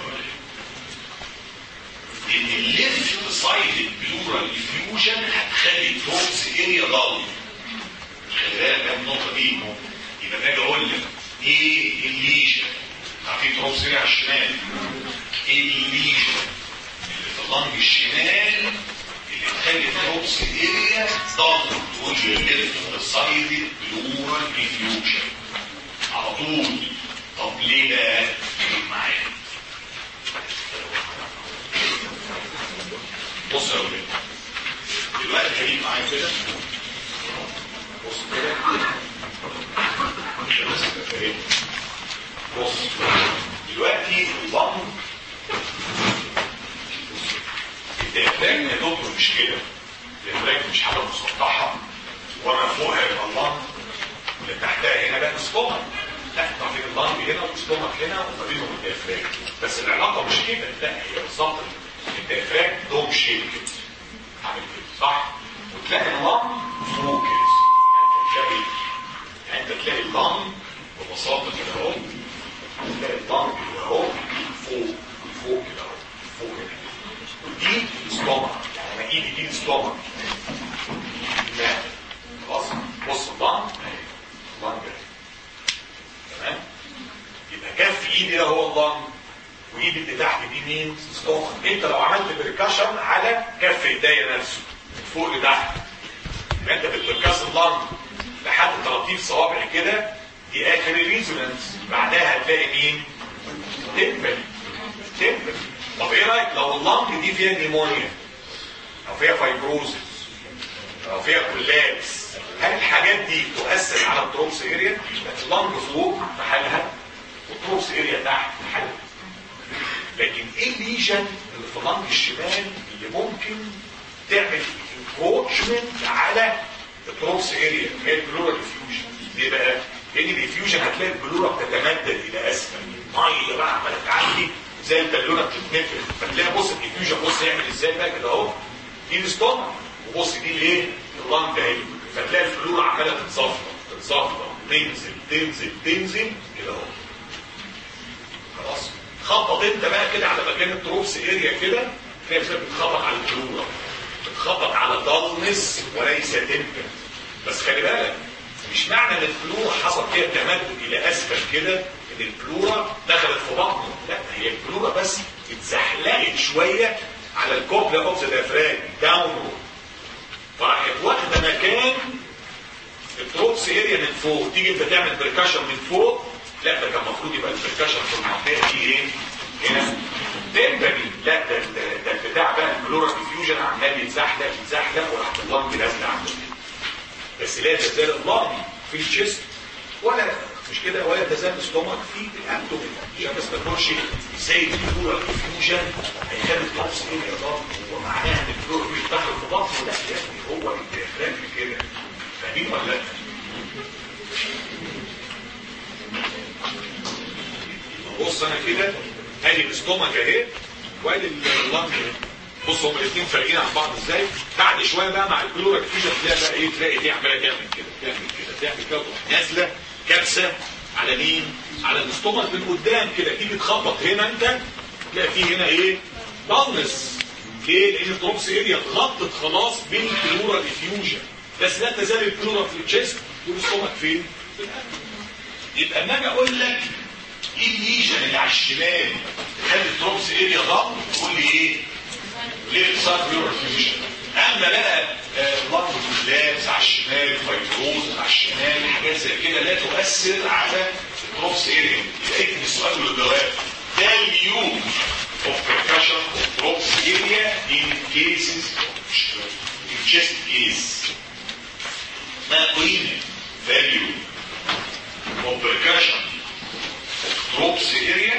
Speaker 3: ان الليفت سايد البلورال ديفيوجن هتخلي التروبس اريا ضل خلي بالك من النقطه دي يبقى باجي اقول لك ايه الليجن عارفين تروبس اريا على الشمال ايه الليجن اللي في اللنج الشمال اللي تخلي التروبس اريا ضل تقول لي الليفت سايد البلورال ديفيوجن على طول طب ليه بقى معايا بص يا ولاد دلوقتي خليك معايا كده بص كده عشان بس تبقى فاهم. بص دلوقتي اللنج الديافراجم يا دكتور مش كده الديافراجم مش حاجه مسطحه وما فوقها يبقى اللنج اللي تحتها هنا بقى ستومك لا ما بين اللنج هنا والستومك هنا وما بينهم الديافراجم بس العلاقه مش كده لا هي بالظبط الديافراجم دوم شيب كده عامل كده صح وتلاقي اللنج فوق كده يعني انت تلاقي يعني انت تلاقي اللنج ببساطه كده اهو تلاقي اللنج كده اهو فوق فوق كده اهو فوق كده ودي ستومك يعني انا ايدي دي ستومك لا خلاص بص اللنج اهي اللنج اهي تمام يبقى كف ايدي ده هو اللنج وايدي اللي تحت دي مين ستومك انت لو عملت بركشن على كف ايديا نفسه من فوق لتحت يبقى انت بالبركاس اللنج لحد 30 صوابع كده دي اخر الريزونانس بعدها هتلاقي مين تمبل تمبل طب ايه رايك لو اللنج دي فيها نيمونيا او فيها فايبروزس او فيها كولابس هل الحاجات دي تؤثر على التروبس اريا اللنج فوق محلها والتروبس اريا تحت محلها لكن ايه الليجن اللي في اللنج الشمال اللي ممكن تعمل انكروتشمنت على التروبس اريا هي البلورا ديفيوجن ليه بقى؟ لان الديفيوجن هتلاقي البلورا بتتمدد الى اسفل ميه بقى عماله تعدي زي البالونه بتتنفخ فتلاقي بص الديفيوجن بص يعمل ازاي بقى كده اهو دي الستومك وبص دي الايه؟ اللنج اهي فتلاقي البلورا عماله تتصفى تتصفى تنزل تنزل تنزل كده اهو خلاص خبط انت بقى كده على مكان التروبس اريا كده تلاقي نفسك بتخبط على البلورا بتخبط على ضلمس وليس تمبر بس خلي بالك مش معنى ان البلورا حصل فيها تمدد الى اسفل كده ان البلورا دخلت في بطنه لا هي البلورا بس اتزحلقت شويه على الكوبلا اوف ذا ديافراجم داون فراحت واخده مكان التروبس اريا من فوق تيجي انت تعمل بركشن من فوق لا ده كان المفروض يبقى البركشن في المنطقه دي ايه؟ هنا تمبري لا ده ده ده البتاع بقى البلورا ديفيوجن عمال يتزحلق يتزحلق وراح اللنج نازله عنده بس لا تزال اللنج في الجسم ولا مش كده ولا تزال الستومك في الابدومين عشان بس ما تقولش ازاي البلورا ديفيوجن هيخلي النفس ايه يا ضغط هو معناها ان البلورا مش داخل في بطنه لا يا ابني هو الديافراجم كده فاهمين ولا لا؟ بص انا كده ادي الاستومك اهي وادي اللنج بص هم الاثنين فارقين عن بعض ازاي بعد شويه بقى مع البلورا ديفيوجن تلاقي بقى ايه تلاقي دي عماله تعمل كده تعمل كده تعمل كده تروح نازله كبسه على مين؟ على الاستومك من قدام كده تيجي تخبط هنا انت تلاقي فيه هنا ايه؟ ضلمس ليه؟ لان التروبس اريا اتغطت خلاص بالبلورا ديفيوجن بس لا تزال البلورا في الجسم والاستومك فين؟ في القلب يبقى اما اجي اقول لك ايه الليجن اللي على الشمال تخلي التروبس اريا ضغط تقول لي ايه؟ ليه صار بيور فيوجن اما بقى لنج لابس على الشمال فيبروز على الشمال حاجات زي كده لا تؤثر على التروبس اريا يبقى اكتب السؤال والجواب ده اليوم of percussion of drops area in cases in chest case ما قيمة value of percussion drops area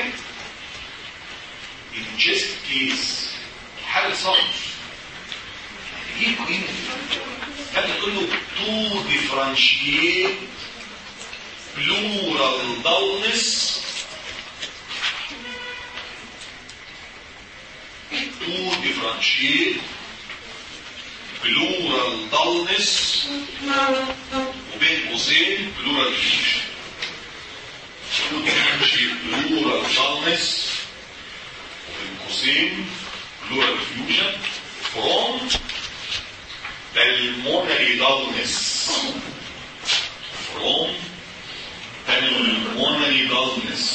Speaker 3: in chest case حل صعب ايه قيمة هل تقول له to differentiate plural dullness to differentiate plural dullness وبين قوسين plural diffusion to differentiate plural dullness وبين قوسين plural diffusion from pulmonary dullness from pulmonary dullness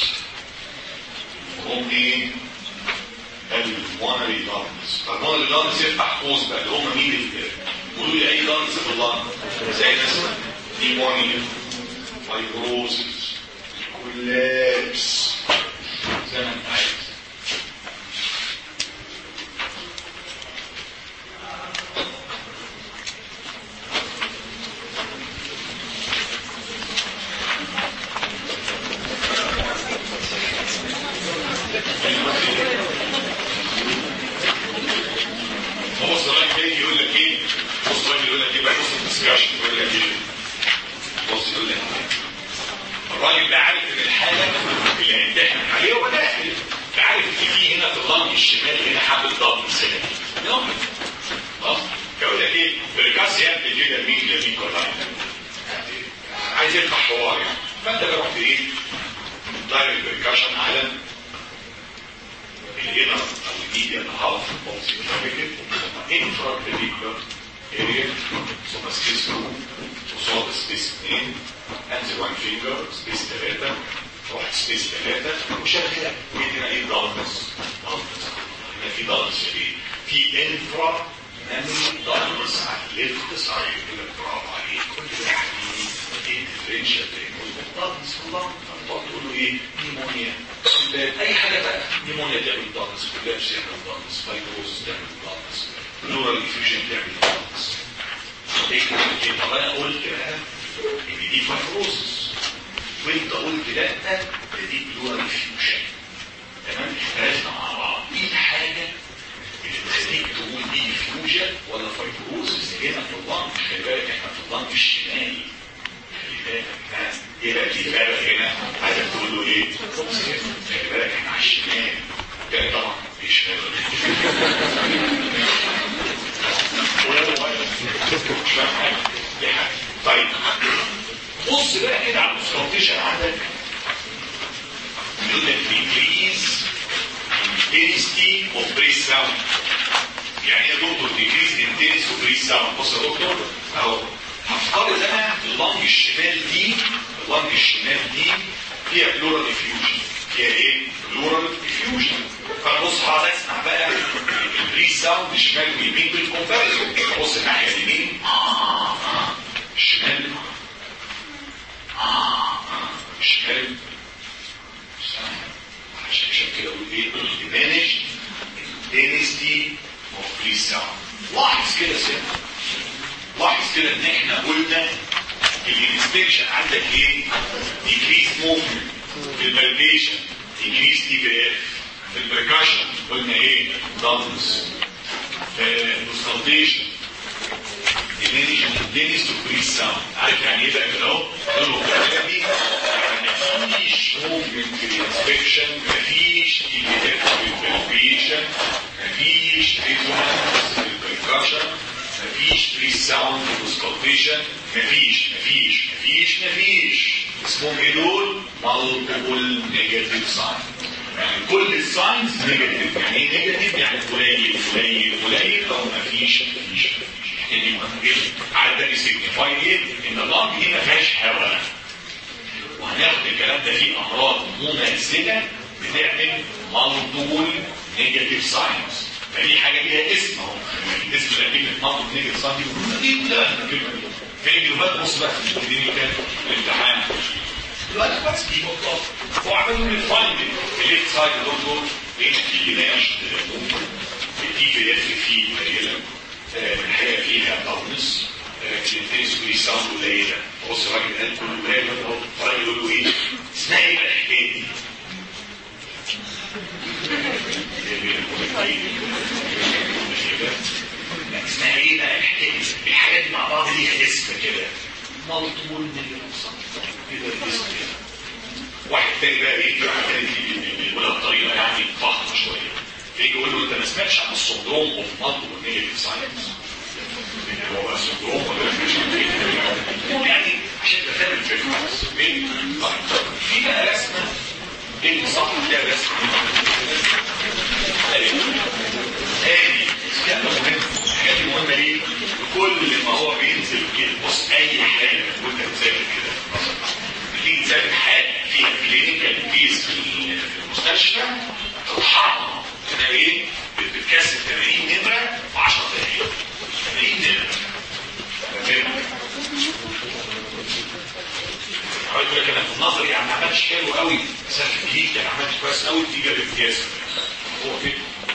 Speaker 3: from ايه pulmonary dullness pulmonary dullness يفتح قوس بقى اللي هم مين اللي قولوا لي اي dullness في اللنج زي مثلا نيمونيا فايبروزس كولابس زي ما انت عايز ديسكشن يقول لك ايه بص يقول لك ايه الراجل ده عارف ان الحاله اللي هيمتحن عليها هو داخل عارف ان في هنا في الظهر الشمال هنا حبل ضغط سنه يوم خلاص يقول لك ايه بريكاس يعمل كده مين اللي مين ولا عايز يفتح حوار يعني فانت رحت ايه داير البريكاشن على الانر او الميديا هاف بولسي كابيتل انفرا بريكولار اريا ثم سبيس 2 قصاد سبيس 2 انزل 1 فينجر سبيس 3 واحد سبيس 3 وشغل ويدينا ايه داركنس داركنس هنا في داركنس في في انفرا ناني داركنس على الليفت سايد كده برافو عليك كل ده حبيبي ديفرنشال داركنس في اللنج تقعد تقول له ايه نيمونيا اي حاجه بقى نيمونيا تعمل داركنس كولابس تعمل داركنس فايبروز تعمل داركنس بلورال انفيوجن تعمل داركنس طب انا قلت بقى ان دي فايبروزس وانت قلت لا ده دي بلورال انفيوجن تمام عرفنا مع بعض دي الحاجه اللي تخليك تقول دي فيوجن ولا فايبروزس هنا في اللنج خلي بالك احنا في اللنج الشمالي خلي بالك ها ايه بقى دي بقى هنا عايزك تقول له ايه خلي بالك احنا على الشمال ده طبعا مش طيب بص بقى كده على الكونتيشن عندك يقول لك decrease intensity of breath sound يعني ايه يا دكتور decrease intensity of breath sound بص يا دكتور اهو هفترض انا اللنج الشمال دي اللنج الشمال دي فيها بلورال افيوجن فيها ايه؟ بلورال افيوجن فانا بص هقعد اسمع بقى البريس ساوند شمال ويمين بالكومباريزون بص الناحيه اليمين الشمال الشمال عشان عشان كده اقول ايه؟ مانج الدينستي اوف بريس ساوند لاحظ كده سنة لاحظ كده ان احنا قلنا الانسبكشن عندك ايه؟ ديكريس موفمنت في البلبيشن ديكريس تي بي اف في البركاشن قلنا ايه؟ دبلز في الكونسلتيشن دينيس تو بريس ساوند عارف يعني ايه بقى كده اهو؟ قالوا كلامي يعني مفيش موفمنت في الانسبكشن مفيش تي بي اف في البلبيشن مفيش ريزونانس في البركاشن مفيش فري ساوند كونسلتيشن مفيش مفيش مفيش مفيش اسمهم ايه دول؟ مالتيبل نيجاتيف ساين يعني كل الساينز نيجاتيف يعني ايه نيجاتيف؟ يعني قليل قليل قليل او مفيش مفيش يعني عدد سيجنيفاي ايه؟ ان اللنج دي ما فيهاش هواء وهناخد الكلام ده فيه امراض مماثله بتعمل مالتيبل نيجاتيف ساينز فدي حاجه ليها اسم اهو الاسم ده كلمه مالتيبل نيجاتيف ساينز دي لا الكلمه دي فين الجوابات بص بقى دي كان الامتحان دلوقتي بس دي مطلق وعملوا لي الفايندنج الليفت سايد دكتور بين الجناش التي بي اف في قليله الحقيقه فيها طرنس الانتنس ولي ساوند قليله بص الراجل قال كله قليل الراجل يقول له ايه اسمها ايه بقى الحكايه دي؟ اسمها ايه بقى الحكايه الحاجات دي مع بعض ليها اسم كده مالتيبل كده الاسم كده واحد تاني بقى ايه واحد تاني بيقولها بطريقه يعني فخمه شويه يجي يقول له انت ما سمعتش عن السندروم اوف مالتيبل نيجاتيف ساينس هو بقى سندروم ولا مش يعني عشان تفهم الفكره بس طيب في بقى رسمه ايه صح ده رسمه هذه كلمه مهمه الحاجات المهمه دي كل ما هو بينزل كده بص اي حاجه وانت بتذاكر كده بتيجي تذاكر حاجه فيها كلينيكال كيس في المستشفى تطحنها كده ايه بتكسر 80 نمره في 10 دقائق 80 نمره هقول لك انا في النظر يعني ما عملتش حلو قوي بس انا في الجديد كان عملت كويس قوي تيجي الامتياز هو كده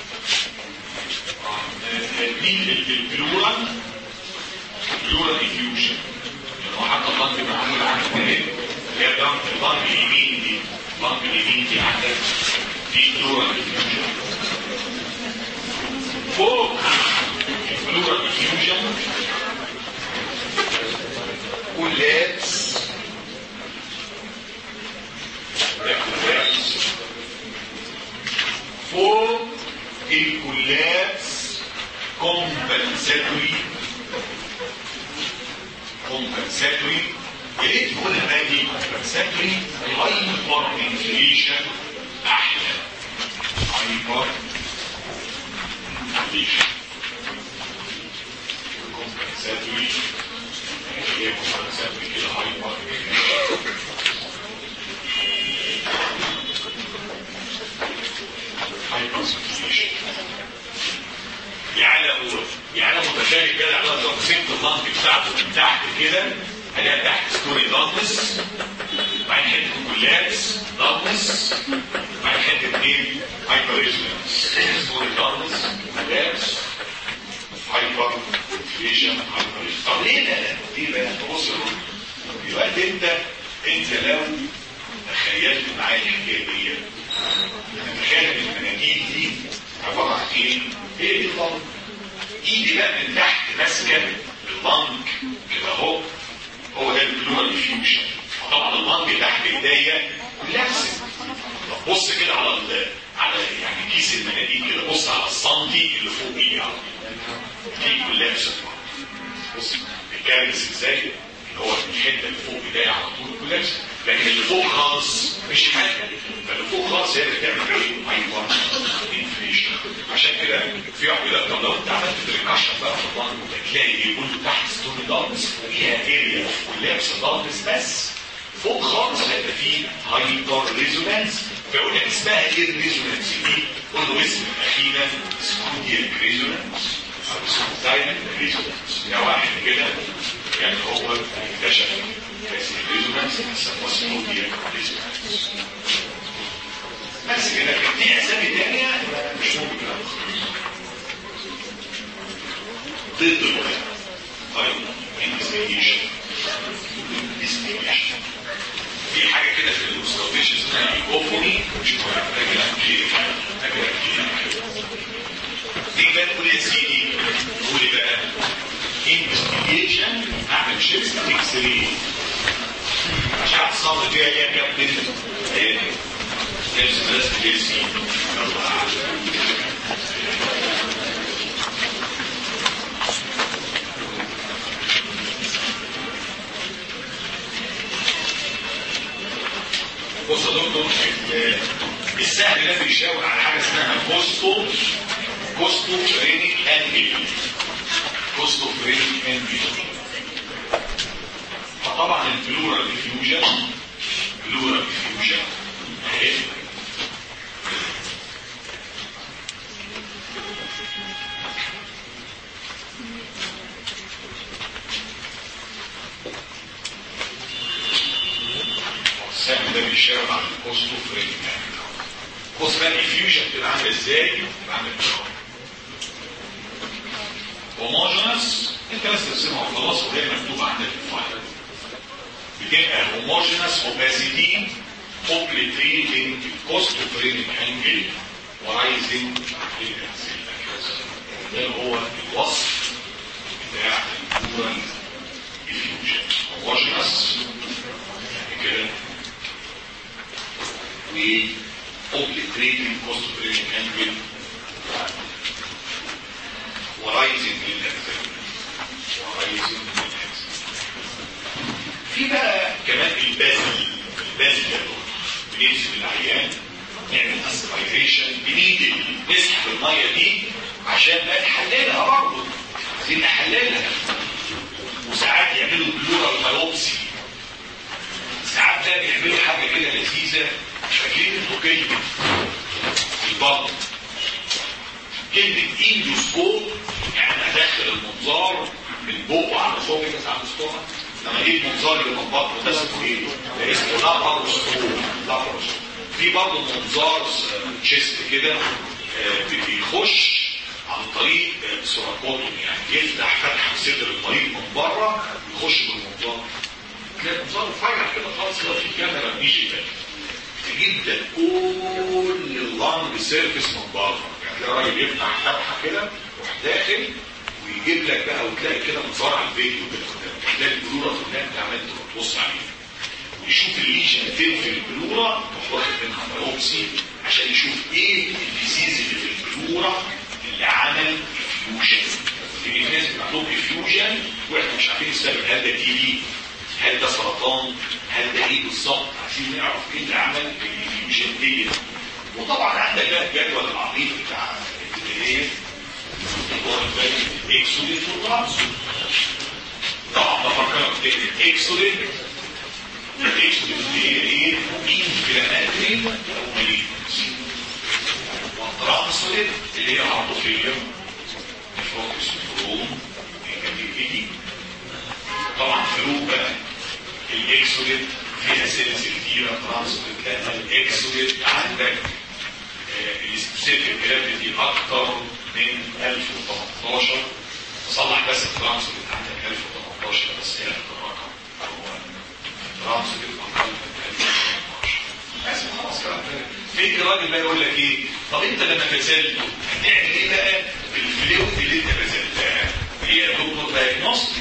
Speaker 3: مين البلورال بلورال ديفيوجن يعني هو حتى اللنج معمول عنه ايه هي اللنج اللنج اليمين دي اللنج اليمين دي عندك دي بلورال ديفيوجن فوق البلورال ديفيوجن كومبنساتوري يا ريت يكون النادي كومبنساتوري هايبر انفليشن احلى هايبر انفليشن كومبنساتوري هي كومبنساتوري كده هايبر هايبر انفليشن يعني لو يعني انا متخيل كده على لو مسكت اللمب بتاعته من تحت كده هلاقي تحت ستوري لامبس بعدين حته كولابس لامبس بعدين حته ايه هايبريزمنس ستوري لامبس كولابس هايبر انفليشن هايبريزمنس طب ليه ده؟ ليه بقى؟ بص دلوقتي انت انت لو تخيلت معايا الحكايه دي تخيل المناديل دي عباره عن ايه؟ ايه دي اللمب؟ ايدي بقى من تحت ماسكه اللنج كده اهو هو ده البلورال ديفيوجن طبعا اللنج تحت ايديا كولابس طب بص كده على ال على يعني كيس المناديل كده بص على السنتي اللي فوق ايدي على طول دي كولابس بص الكارث ازاي اللي هو الحته اللي فوق ايديا على طول كولابس لكن اللي فوق خالص مش حاجه فاللي فوق خالص هي اللي بتعمل ايه؟ ايوه انفليشن عشان كده في واحد يقول لك طب لو انت عملت بريكاشن بقى في الضغط هتلاقي يقول له تحت ستوري دارمس فيها اريا ولابس دارمس بس فوق خالص هيبقى فيه هايبر ريزونانس فيقول لك اسمها ايه الريزونانس دي؟ قول له اسم الاخيره سكوديال ريزونانس او سكوداينال ريزونانس يا واحد كده يعني هو اكتشف اسم الريزونانس سموه سكوديال ريزونانس بس كده كان في اسامي تانية مش ممكن ضد الولاء طيب انفستيجيشن انفستيجيشن في حاجة كده في المستوفيش اسمها ايكوفوني مش محتاجة كتير محتاجة كتير دي بقى تقول يا سيدي قولي بقى انفستيجيشن اعمل شيست اكس راي عشان اتصل بيها ليها كام دنيا نفس الناس جيسي بص يا دكتور السهل ده بيشاور على حاجه اسمها كوستو كوستو فرينيك انجل كوستو فرينيك انجل فطبعا البلورال ديفيوجن بلورال ديفيوجن اهي السهم ده بيشاور على الكوستو فريم بص بقى الفيوجن بتبقى عامله ازاي؟ بتبقى عامله كده هوموجينس انت بس ترسمها وخلاص وهي مكتوبه عندك في الفايل بتبقى هوموجينس اوباسيتي اوبليتريتنج كوستو فريم انجل ورايزنج ده هو الوصف بتاع الكورال ديفيوجن هوموجينس كده واوبليتريتنج كوست بريشن انجل ورايزنج للاكسل ورايزنج للاكسل في بقى كمان البازل البازل ده بنمسك العيان نعمل اسبيريشن بنيدل نسحب الميه دي عشان بقى نحللها برضه عايزين نحللها وساعات يعملوا بلورال بايوبسي ساعات بقى بيعملوا حاجه كده لذيذه فاكرين انتوا كلمه البطن كلمه اندوسكوب يعني ادخل المنظار من بقه على فوق كده على الاسطوانه لما اجيب منظار اللي من بطنه ده اسمه ايه؟ ده اسمه لاباروسكوب لاباروسكوب في برضه منظار تشيست كده آه، بيخش عن طريق سوراكوتوم يعني يفتح فتحه في صدر المريض من بره يخش بالمنظار تلاقي المنظار رفيع كده خالص كده في كاميرا ديجيتال تجيب لك كل اللانج سيرفيس من بره يعني تلاقي الراجل يفتح فتحه كده يروح داخل ويجيب لك بقى وتلاقي كده منظار على الفيديو كده قدامك تلاقي البلوره كلها انت عمال تبص عليها ويشوف الليجن فين في البلوره يروح واخد منها بايوبسي عشان يشوف ايه الديزيز اللي في البلوره اللي عمل فيوجن في في ناس بيبقى عندهم افيوجن واحنا مش عارفين السبب هل ده تي بي هل ده سرطان هل ده ايه بالظبط عايزين نعرف ايه اللي عمل الافيوجن دي وطبعا عندك بقى الجدول العريض بتاع الابتدائيه هو اكسودين وترانسود طبعا بفكرك تاني اكسودين الاكسودين دي هي ايه؟ انفلاماتري او مالينس والترانسود اللي هي عاطفيه فوكس فروم كاتيجوري طبعا فروق بقى الاكسودين فيها سيلز كتيره ترانسود تلاقي الاكسودين عندك السبيسيفيك جرافيتي اكتر من 1018 تصلح بس الترانسود عندك 1018 بس هي الرقم هو الترانسود اقل من 1018 بس خلاص كلام في راجل بقى يقول لك ايه طب انت لما بذلت هتعمل ايه بقى بالفلويد اللي انت بذلتها هي دكتور دايجنوستيك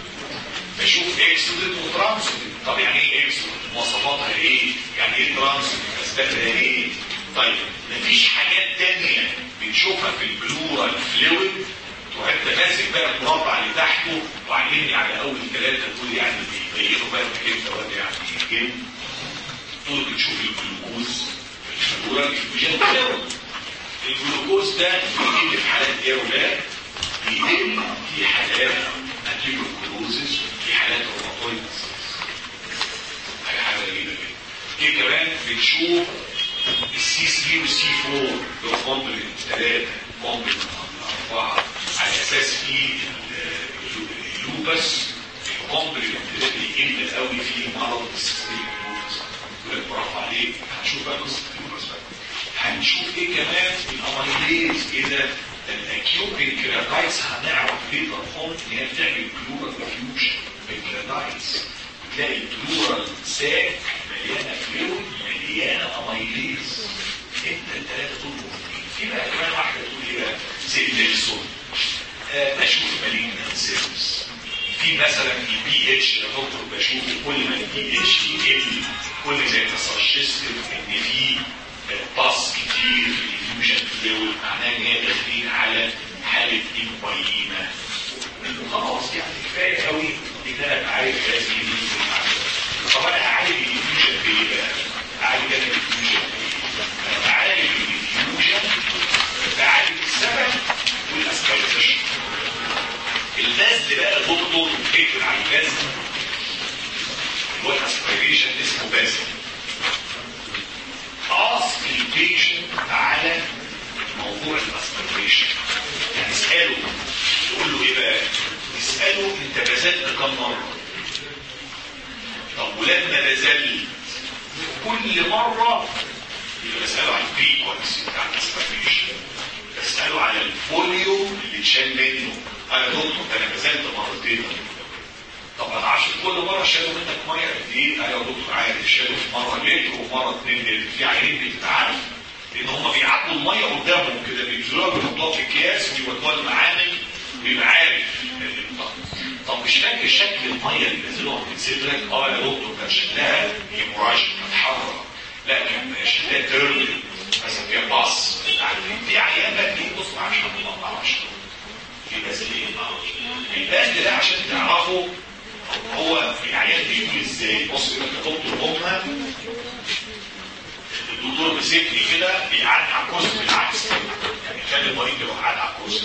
Speaker 3: بشوف اكسودت وترانسودت طب يعني ايه اكسودت مواصفاتها ايه يعني ايه ترانسودت اسبابها ايه طيب مفيش حاجات تانية بنشوفها في البلورال فلويد تروح انت ماسك بقى المربع اللي تحته وعلمني على اول ثلاثه تقول يعني بيبينوا بقى انك انت واد يعني ايه تقول بتشوف الجلوكوز في البلورال فيوجن فلويد الجلوكوز ده بيقل في حالات ايه ولا بيقل في حالات الجلوكوزز في حالات الروماتويد حاجه حاجه غريبه كده ايه كمان بنشوف السي 3 والسي 4 دول كومبلمنت ثلاثه كومبلمنت اربعه على اساس في اللوبس الكومبلمنت ده بيقل قوي في مرض السيستميك لوبس يقول لك برافو عليك هنشوف بقى قصه اللوبس بقى هنشوف ايه كمان الاميليز كده الاكيوت بنكرياتايتس هنعرف ليه الارقام ان هي بتعمل بلورال فيوجن بنكرياتايتس تلاقي البلورال ساك مليانه فلويد مليانه اميليز انت الثلاثه دول مهمين في بقى كمان واحده تقول ايه بقى زي نيلسون آه بشوف مالين سيلز في مثلا البي اتش يا دكتور بشوف كل ما البي اتش يقل كل ما يتسجست ان في باص كتير في الفيوجن فلويد معناه ان هي داخلين على حاله امبايمه خلاص يعني كفايه قوي ان انا بعالج هذه المعلومات طب انا هعالج الفيوجن بايه بقى؟ هعالج انا الفيوجن بايه؟ بعالج الفيوجن بعالج السبب والاسبيريشن البذل بقى دكتور فكر عن البذل هو الاسبيريشن اسمه بذل اصل البيشنت على موضوع الاسبيريشن يعني اساله تقول له ايه بقى اساله انت بذلت كم مره طب ولما بذلت كل مره يبقى بساله عن الفريكونسي بتاع الاسبيريشن بساله على الفوليوم اللي اتشال منه انا دكتور انا بذلت مرتين طب انا عشان كل مره شالوا منك ميه قد ايه ايوه يا دكتور عارف شالوا في مره لتر ومره اتنين لتر في عينين بتتعرف لان هم بيعدوا الميه قدامهم كده بينزلوها بيحطوها في اكياس ويودوها المعامل ويبقى عارف طب مش فاكر شكل الميه اللي نزلوها من صدرك اه يا دكتور كان شكلها هيموراجيك متحرك لا كان شكلها تيرلي مثلا فيها باص في عيان بقى دي بص عشان ما اعرفش في بازلين البازل ده عشان تعرفوا هو العيان بيقول ازاي بص يقول لك يا دكتور هما الدكتور مسكني كده بيقعد على الكرسي بالعكس يعني كان المريض يروح قاعد على الكرسي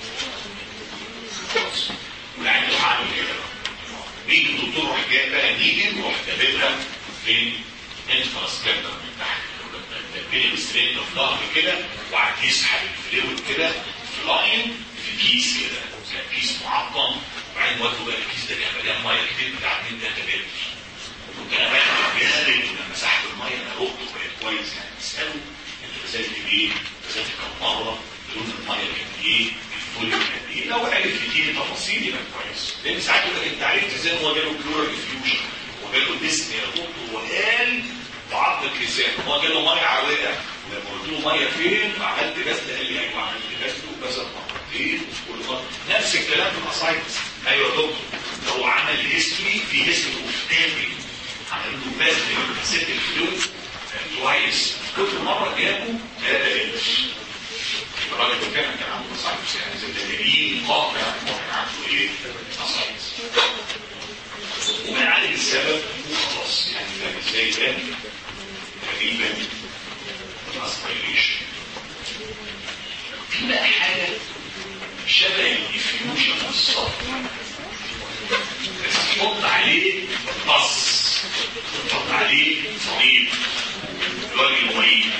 Speaker 3: والعيان يروح عامل كده بيجي الدكتور يروح جاي بقى نيجي يروح داببها فين انفراسكابتر من تحت بين السرين في ظهري كده وقعد يسحب الفلويد كده في لاين في كيس كده كيس معقم وبعدين وقته بقى الكيس ده كان مليان ميه كتير بتاع 2 3 لتر كنت انا باخد بهذا لما سحب الميه انا رقته بقت كويس يعني اساله انت بذلت بايه؟ بذلت كم مره؟ لون الميه كان ايه؟ الفوليوم كان ايه؟ لو عرف كتير تفاصيل يبقى كويس لان ساعات يقول لك انت عرفت ازاي هو جاله بلورال افيوجن وجاله ديسني يا دكتور وقال بعض اللسان هو جاله ميه عويه لما قلت له ميه فين عملت غسل قال لي ايوه عملت غسل وغسل مرتين وكل مره نفس الكلام في الاسايتس ايوه يا دكتور هو عمل هيستوري في هيستوري اوف تابي عمل له بس ست الفلويد كويس كل مره جابوا ثلاثه لتر الراجل فعلا كان عنده اسايتس يعني ده دليل قاطع ان عنده ايه؟ اسايتس وبنعالج السبب وخلاص يعني فاهم ازاي ده تقريبا اسبيريشن في بقى حاجه شبه الديفيوجن بالظبط بس تحط عليه بص تحط عليه صليب اللي هو المهيمة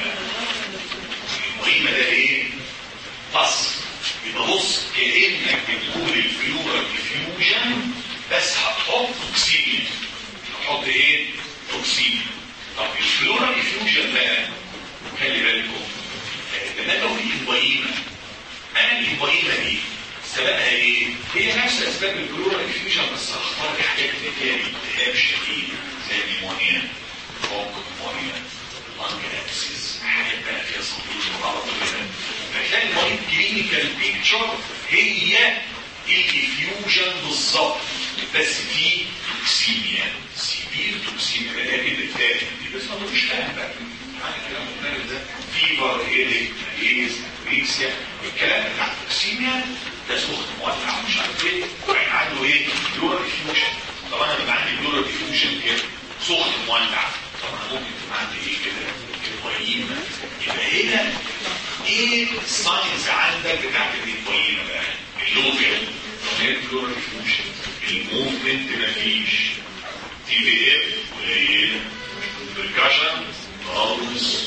Speaker 3: المهيمة ده ايه؟ بص يبقى بص كأنك بتقول الفلورال ديفيوجن بس هتحط توكسين هتحط ايه؟ توكسين طب الفلورال ديفيوجن بقى خلي بالكم لما لو في المهيمة انا المهيمة دي سببها ايه؟ هي نفس اسباب الفلورال ديفيوجن بس هختار حاجات كتير التهاب شديد زي النيمونيا فوق النيمونيا لانج ابسيس حاجات بقى فيها صديق وغلط كده فتلاقي المريض كلينيكال بيكتشر هي الديفيوجن بالظبط بس في توكسيميا سيفير توكسيميا ده كده الثاني بس انا مش فاهم بقى حاجه كلام مختلف ده فيبر هيدك ماليز ريكسيا الكلام بتاع التوكسيميا ده سخن مولع مش عارف ايه وبعدين عنده ايه بلورال ديفيوجن طب انا بيبقى عندي بلورال ديفيوجن كده سخن مولع طب انا ممكن تبقى عندي ايه كده القيمه يبقى هنا ايه الساينس عندك بتاعت القيمه بقى اللوفيل طب ايه البلورال ديفيوجن الموفمنت مفيش تي بي اف قليله بركاشن خالص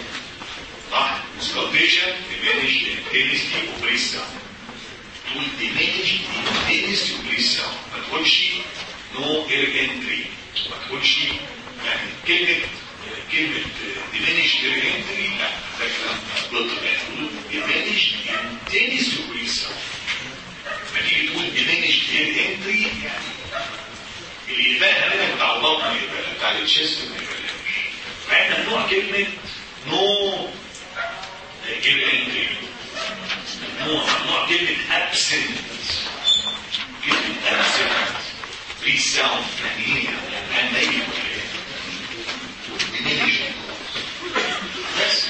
Speaker 3: صح سكالبيشن ديمينش انتنسيتي وبريس تقول ديمينش انتنسيتي وبريس ما تقولش نو اير انتري ما تقولش يعني كلمه كلمه ديمينش اير انتري لا ده كلام بطل يعني تقول ديمينش انتنسيتي وبريس ما تيجي تقول ديمينش اير انتري يعني اللي يبقى هنا بتاع البطن يبقى بتاع الشيست ما يبقاش مع ان ممنوع كلمه نو كلمه انتري ممنوع ممنوع كلمه ابسنت كلمه ابسنت ري ساوند يعني ايه يعني ميت بس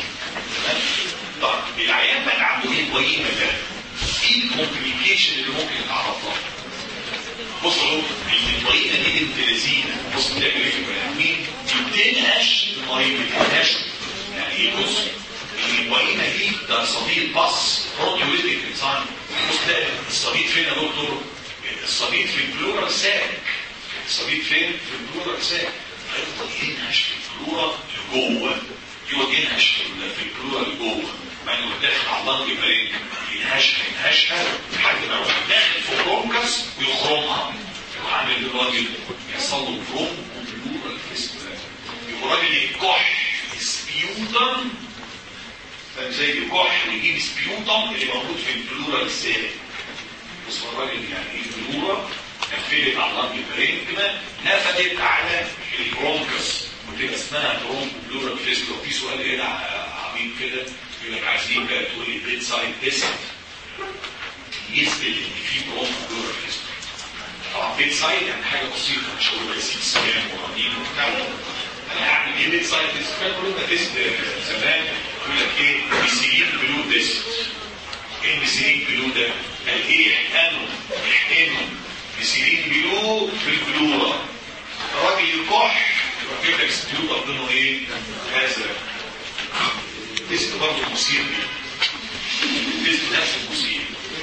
Speaker 3: طب العيان بقى عنده ايه كويسه ده ايه الكومبليكيشن اللي ممكن يتعرض بصوا الطريقه دي بنت لذينه بص تلاقي في البني بتنهش المريض بتنهش يعني ايه بص الوعينه دي ده صديق بص بروتيوليتيك انسان بص تلاقي الصديق فين يا دكتور؟ الصديق في البلورال ساك الصديق فين؟ في البلورال ساك هيفضل ينهش في البلورال لجوه يقعد ينهش في البلورال لجوه مع انه داخل على اللنج برين ينهشها ينهشها لحد ما يروح داخل في برونكس ويخرمها يروح عامل الراجل يحصل له بروم وبلورال فيستولا يبقى الراجل يكح سبيوتم فاهم زي يكح ويجيب سبيوتم اللي موجود في البلورال سيل بص الراجل يعني ايه بلورا نفذت على اللنج برين كده نفذت على البرونكس وتبقى اسمها برونكو بلورال فيستولا في سؤال ايه ده عميق كده يقول لك عايزين بقى تقول لي بيت سايد تيست يثبت ان في برونكو بلورال فيستولا طبعا بيت سايد يعني حاجه بسيطه مش هقول بس سكان ورنين وبتاع انا هعمل ايه بيت سايد تيست كان كل ده تيست زمان يقول لك ايه بيسيرين بلو تيست ايه بيسيرين بلو ده؟ قال ايه احقنوا احقنوا بيسيرين بلو في البلوره الراجل يكح يروح جايب لك ستيوب ضمنه ايه؟ ازرق تيست برضه مثير تيست نفس المثير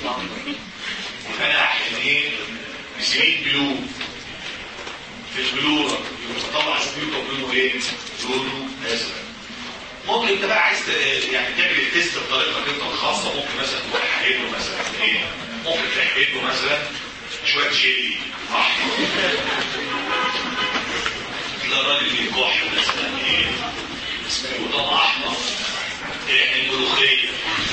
Speaker 3: فانا احقن ايه؟ بيسيرين بلو في البلوره طلع ستيوب ضمنه ايه؟ لونه ازرق ممكن انت بقى عايز يعني تعمل التيست بطريقتك انت الخاصه ممكن مثلا تروح حاجه له مثلا ايه ممكن تحقق له مثلا شويه جيلي احمر تلاقي الراجل بيكح مثلا ايه وطبع احمر ايه الملوخيه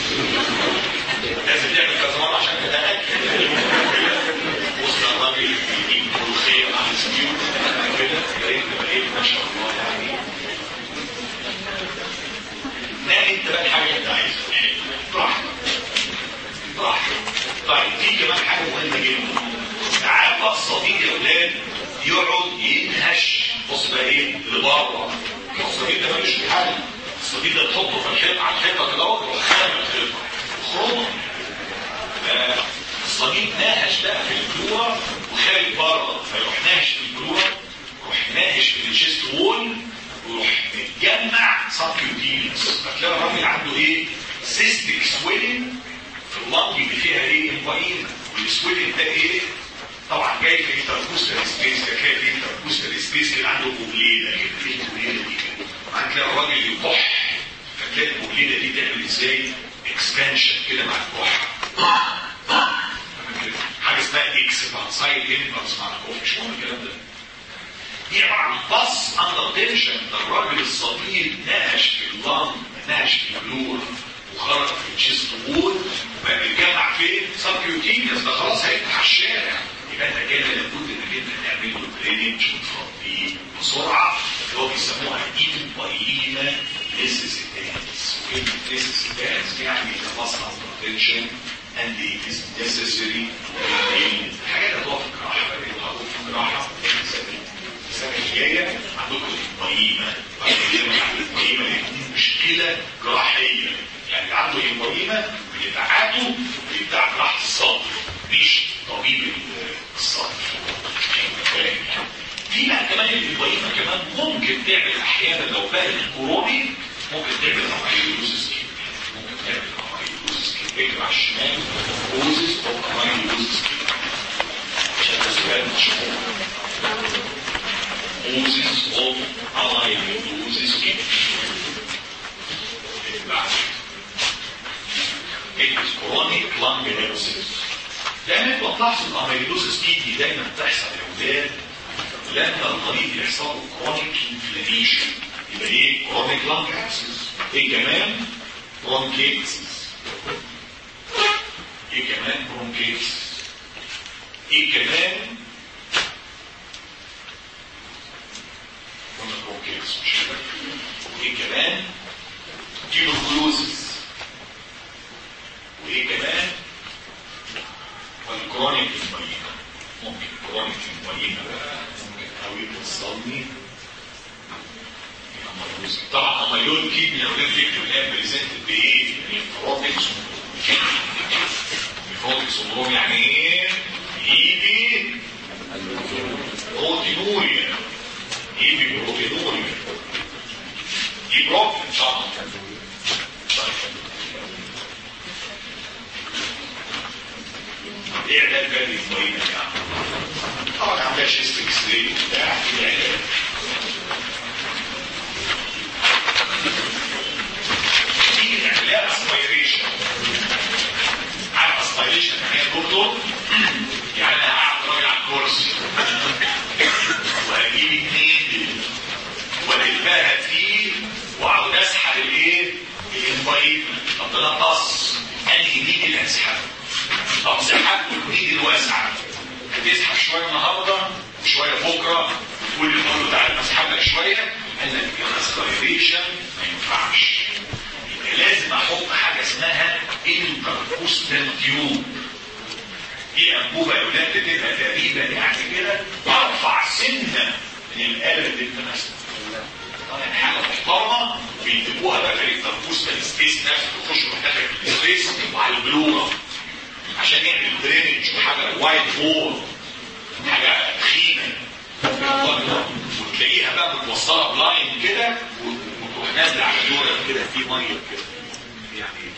Speaker 3: لازم تعمل كذا مره عشان تتاكد وسط الراجل يجيب ملوخيه مع السكيوت كده بقيت بقيت ما شاء الله يعني لا انت بقى الحاجه اللي انت عايزها براحتك براحتك طيب في كمان حاجه مهمه جدا ساعات بقى الصديق يا اولاد يقعد ينهش بص بقى ايه لبره الصديق ده ملوش حل الصديق ده تحطه في الحيط على الحيطه كده وتروح خامل الحيطه خرمه الصديق ناهش بقى في البلورة وخارج بره فيروح ناهش في البلورة يروح ناهش في الشيست وول ويروح متجمع سبكيوتينس فتلاقي الراجل عنده ايه؟ سيستيك سويلنج في اللنج اللي فيها ايه؟ امبايين والسويلنج ده ايه؟ طبعا جاي في انتركوستال سبيس ده تلاقي في انتركوستال سبيس كده عنده بوبليده كده في بوبليده دي كده بعد كده الراجل يكح فتلاقي البوبليده دي تعمل ازاي؟ اكسبانشن كده مع الكحه حاجه اسمها اكس سايد انفرس مع الكحه مش مهم الكلام ده دي عباره عن بص اندر تنشن الراجل الصغير ناقش في اللنج ناقش في البلور وخرج في الشيست وول بقى بيتجمع فين؟ سبكيوتينيوس ده خلاص هيفتح على الشارع يبقى انت كده لابد انك انت تعمل له درينج وتفضيه بسرعه اللي هو بيسموها ايمبايما نيسيسيتانس وكلمه نيسيسيتانس يعني خلاص اندر تنشن and it is necessary الحاجات اللي هتقف في الجراحه بقى اللي هتقف في الجراحه السنه الجايه عندكم القيمه القيمه دي مشكله جراحيه يعني اللي عنده القيمه بيتعادوا بتاع جراحه الصدر مش طبيب الصدر في بقى كمان القيمه كمان ممكن تعمل احيانا لو بقى الكوروني ممكن تعمل اميلوزيس ممكن تعمل اميلوزيس اكتب على الشمال اوزيس او اميلوزيس عشان ده سؤال مشهور Moses of alive Moses It is chronic lung disease. لأن انتوا تلاحظوا الأميلوزيس كيدني دايما بتحصل يا ولاد لما المريض يحصل له كرونيك انفلاميشن يبقى ايه؟ كرونيك لانج ابسس ايه كمان؟ برونكيتس ايه كمان؟ برونكيتس ايه كمان؟ قلنا برونكيتس مش كده؟ وايه كمان؟ تيبركلوزس وايه كمان؟ والكرونيك المريضة ممكن كرونيك المريضة بقى ممكن قوي توصلني طبعا اميلون كيدني لو جبت فكره اللي هي بريزنتد بايه؟ نيفروتكس نيفروتكس سندروم يعني ايه؟ يجي بروتينوريا يجي بروتينوريا دي بروتين طبعا ايه علاج بقى للمريض يعني؟ طبعا عندها شيست اكس راي وبتاع في علاج تيجي نعملها اسبيريشن عارف اسبيريشن يعني ايه دكتور؟ يعني انا هقعد راجل على الكرسي وهجيب اتنين والفها فيه واقعد اسحب الايه؟ الانفايت طب ده انا طص انهي مين اللي هسحبه؟ طب سحبت الايد الواسعه هتسحب شويه النهارده وشويه بكره وتقول لي تقول له تعالى اسحب لك شويه قال لك الاسبيريشن ما ينفعش يبقى لازم احط حاجه اسمها انتركوستال تيوب دي انبوبه يا اولاد بتبقى تقريبا يعني كده ارفع سنه من الاله اللي انت ماسكها طبعا حاجه محترمه بيجيبوها بقى في الانتركوستال سبيس نفسه تخش محتاجه في السبيس وعلى البلوره عشان يعمل درينج وحاجه وايت بول حاجه تخينه وتلاقيها بقى متوصله بلاين كده وتروح نازله على دورة كده في ميه كده يعني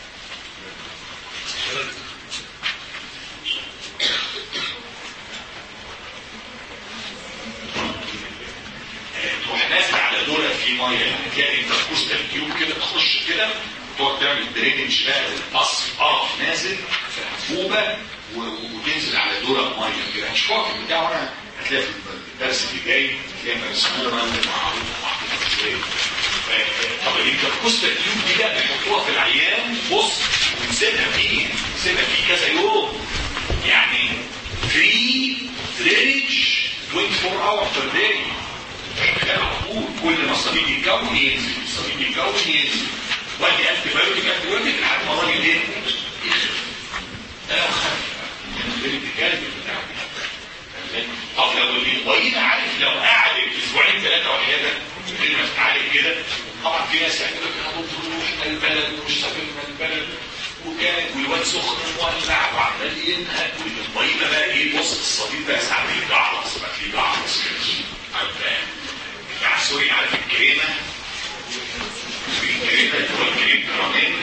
Speaker 3: تروح نازله على دورة في ميه يعني تلاقي انتركوستال تيوب كده تخش كده وتقعد تعمل درينج بقى القص قرف نازل في انبوبه وتنزل على دورة ميه كده هتشوفها في البتاع وانا هتلاقي في الدرس اللي جاي هتلاقي مرسومه معروفه محطوطه ازاي طب الانتركوستال تيوب دي بقى بيحطوها في العيان بص ونسيبها فيه نسيبها فيه كذا يوم يعني فري درينج 24 اور بير داي شغال على طول كل ما الصليب يتكون ينزل الصليب يتكون ينزل وادي انتي بايوتيك انتي بايوتيك لحد ما الراجل ايه ده لو خف من الكلب بتاعه طب لو الوين عارف لو قعدت اسبوعين ثلاثه وحياده غير ما تتعالج كده طبعا في ناس يعملوا لك يا دكتور احنا البلد ومش سافرنا البلد وكان والواد سخن مولع وعمال ينهك والميه بقى ايه بص الصديد بقى ساعات بيجعلص بقى في جعلص كده عارف فاهم؟ بتاع سوري عارف الكريمه في الكريمه اللي هو الكريم كراميل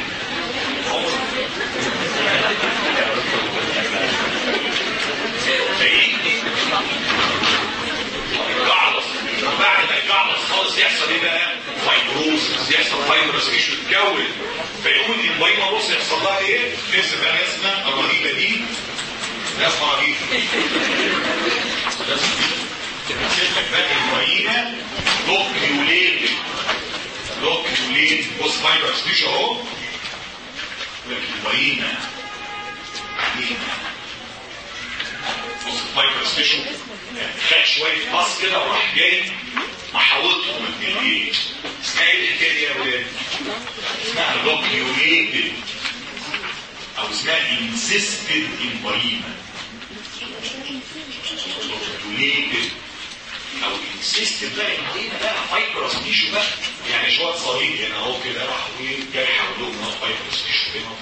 Speaker 3: يجعلص بعد ما يجعلص خالص يحصل ايه بقى؟ فايبروسس يحصل فايبروس مش يتكون فيقوم الميه بص يحصل لها ايه؟ اسم بقى اسمها الرهيبه دي رسمه رهيبه شفتك بقى المعينه لوكيوليت لوكيوليت بص فايبروس مش اهو لكن المعينه بص الفايبروس تيشو خد شويه باص كده وراح جاي محاوطهم من ايه اسمها ايه الحكايه دي يا ولاد اسمها لوكيوليتد او اسمها انسيستد امبايما لوكيوليتد او انسيستد بقى امبايما بقى فايبروس تيشو بقى يعني شويه صليب هنا اهو كده راح جاي حولهم من فايبروس تيشو هنا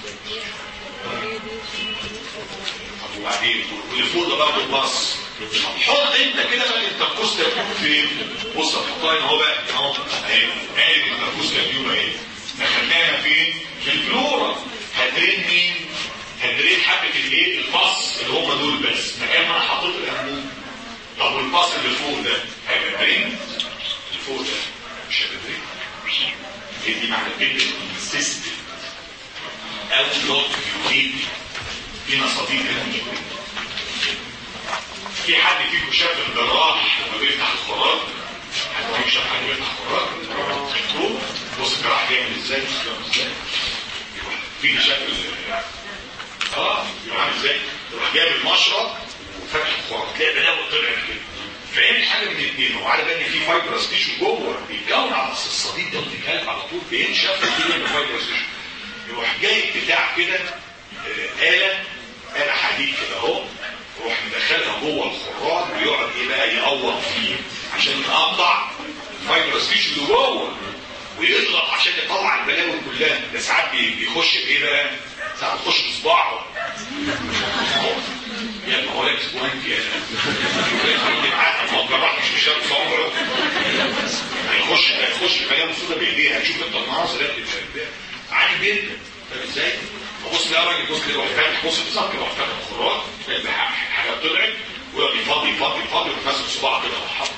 Speaker 3: طب وبعدين واللي فوق ده برضه الباص حط انت كده بقى التركوز تكون فين بص هتحطها هنا اهو بقى اهو اهي ادي التركوز تكون اهي دخلناها فين في الفلورا هدرين مين هدرين حبه الايه الباص اللي هم دول بس مكان ما انا حاطط الانبوب طب والباص اللي فوق ده هيبقى درين اللي فوق ده مش هيبقى درين هي دي معنى كلمه سيستم او لوك يوتيلي في مصاديق كده في حد فيكم شاف الجراح لما بيفتح الخراج حد فيكم شاف حد بيفتح الخراج شفتوه بص الجراح بيعمل ازاي بص ازاي في شاف اه بيبقى عامل ازاي يروح جايب المشرط وفتح الخراج تلاقي بلاوي طلعت كده فيعمل حاجه من الاثنين هو عارف ان في فايبرس تيشو جوه بيتكون على الصديد ده بيتكلم على طول بينشف ويجي فايبرس تيشو يروح جايب بتاع كده آلة آلة حديد كده اهو يروح مدخلها جوه الخراج ويقعد ايه بقى يقور فيه عشان يقطع فايبرس تيشو اللي جوه ويضغط عشان يطلع البلاوي كلها ده ساعات بيخش بايه بقى؟ ساعات بيخش بصباعه يا ابني هو لابس جوانت يا ما تجرحش مش لابس عمره هيخش هيخش البلاوي السوداء بايديه هتشوف انت المناظر ده عادي جدا فاهم ازاي؟ بص ده راجل بص كده واحد فاتح بص بالظبط كده واحد فاتح الخراج حاجه طلعت ويقعد يفضي يفضي يفضي ويمسك صباعه كده وحط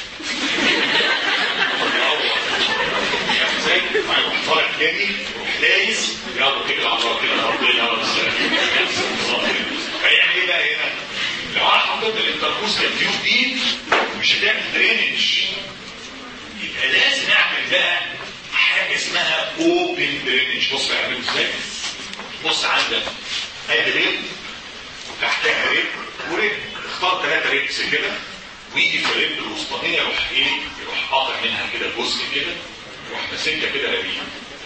Speaker 3: ازاي؟ يروح طالع تاني يروح لايس يلا كده على الله كده ربنا يلا فيعمل ايه بقى هنا؟ لو انا حطيت الانتركوز كالتيوب دي مش هتعمل درينج يبقى لازم اعمل بقى حاجه اسمها اوبن درينج بص بيعملوا ازاي؟ بص عندك ادي ريب وتحتها ريب وريب اختار ثلاثة ريبس كده ويجي في الريب الوسطانية يروح ايه يروح قاطع منها كده جزء كده يروح ماسكها كده رميها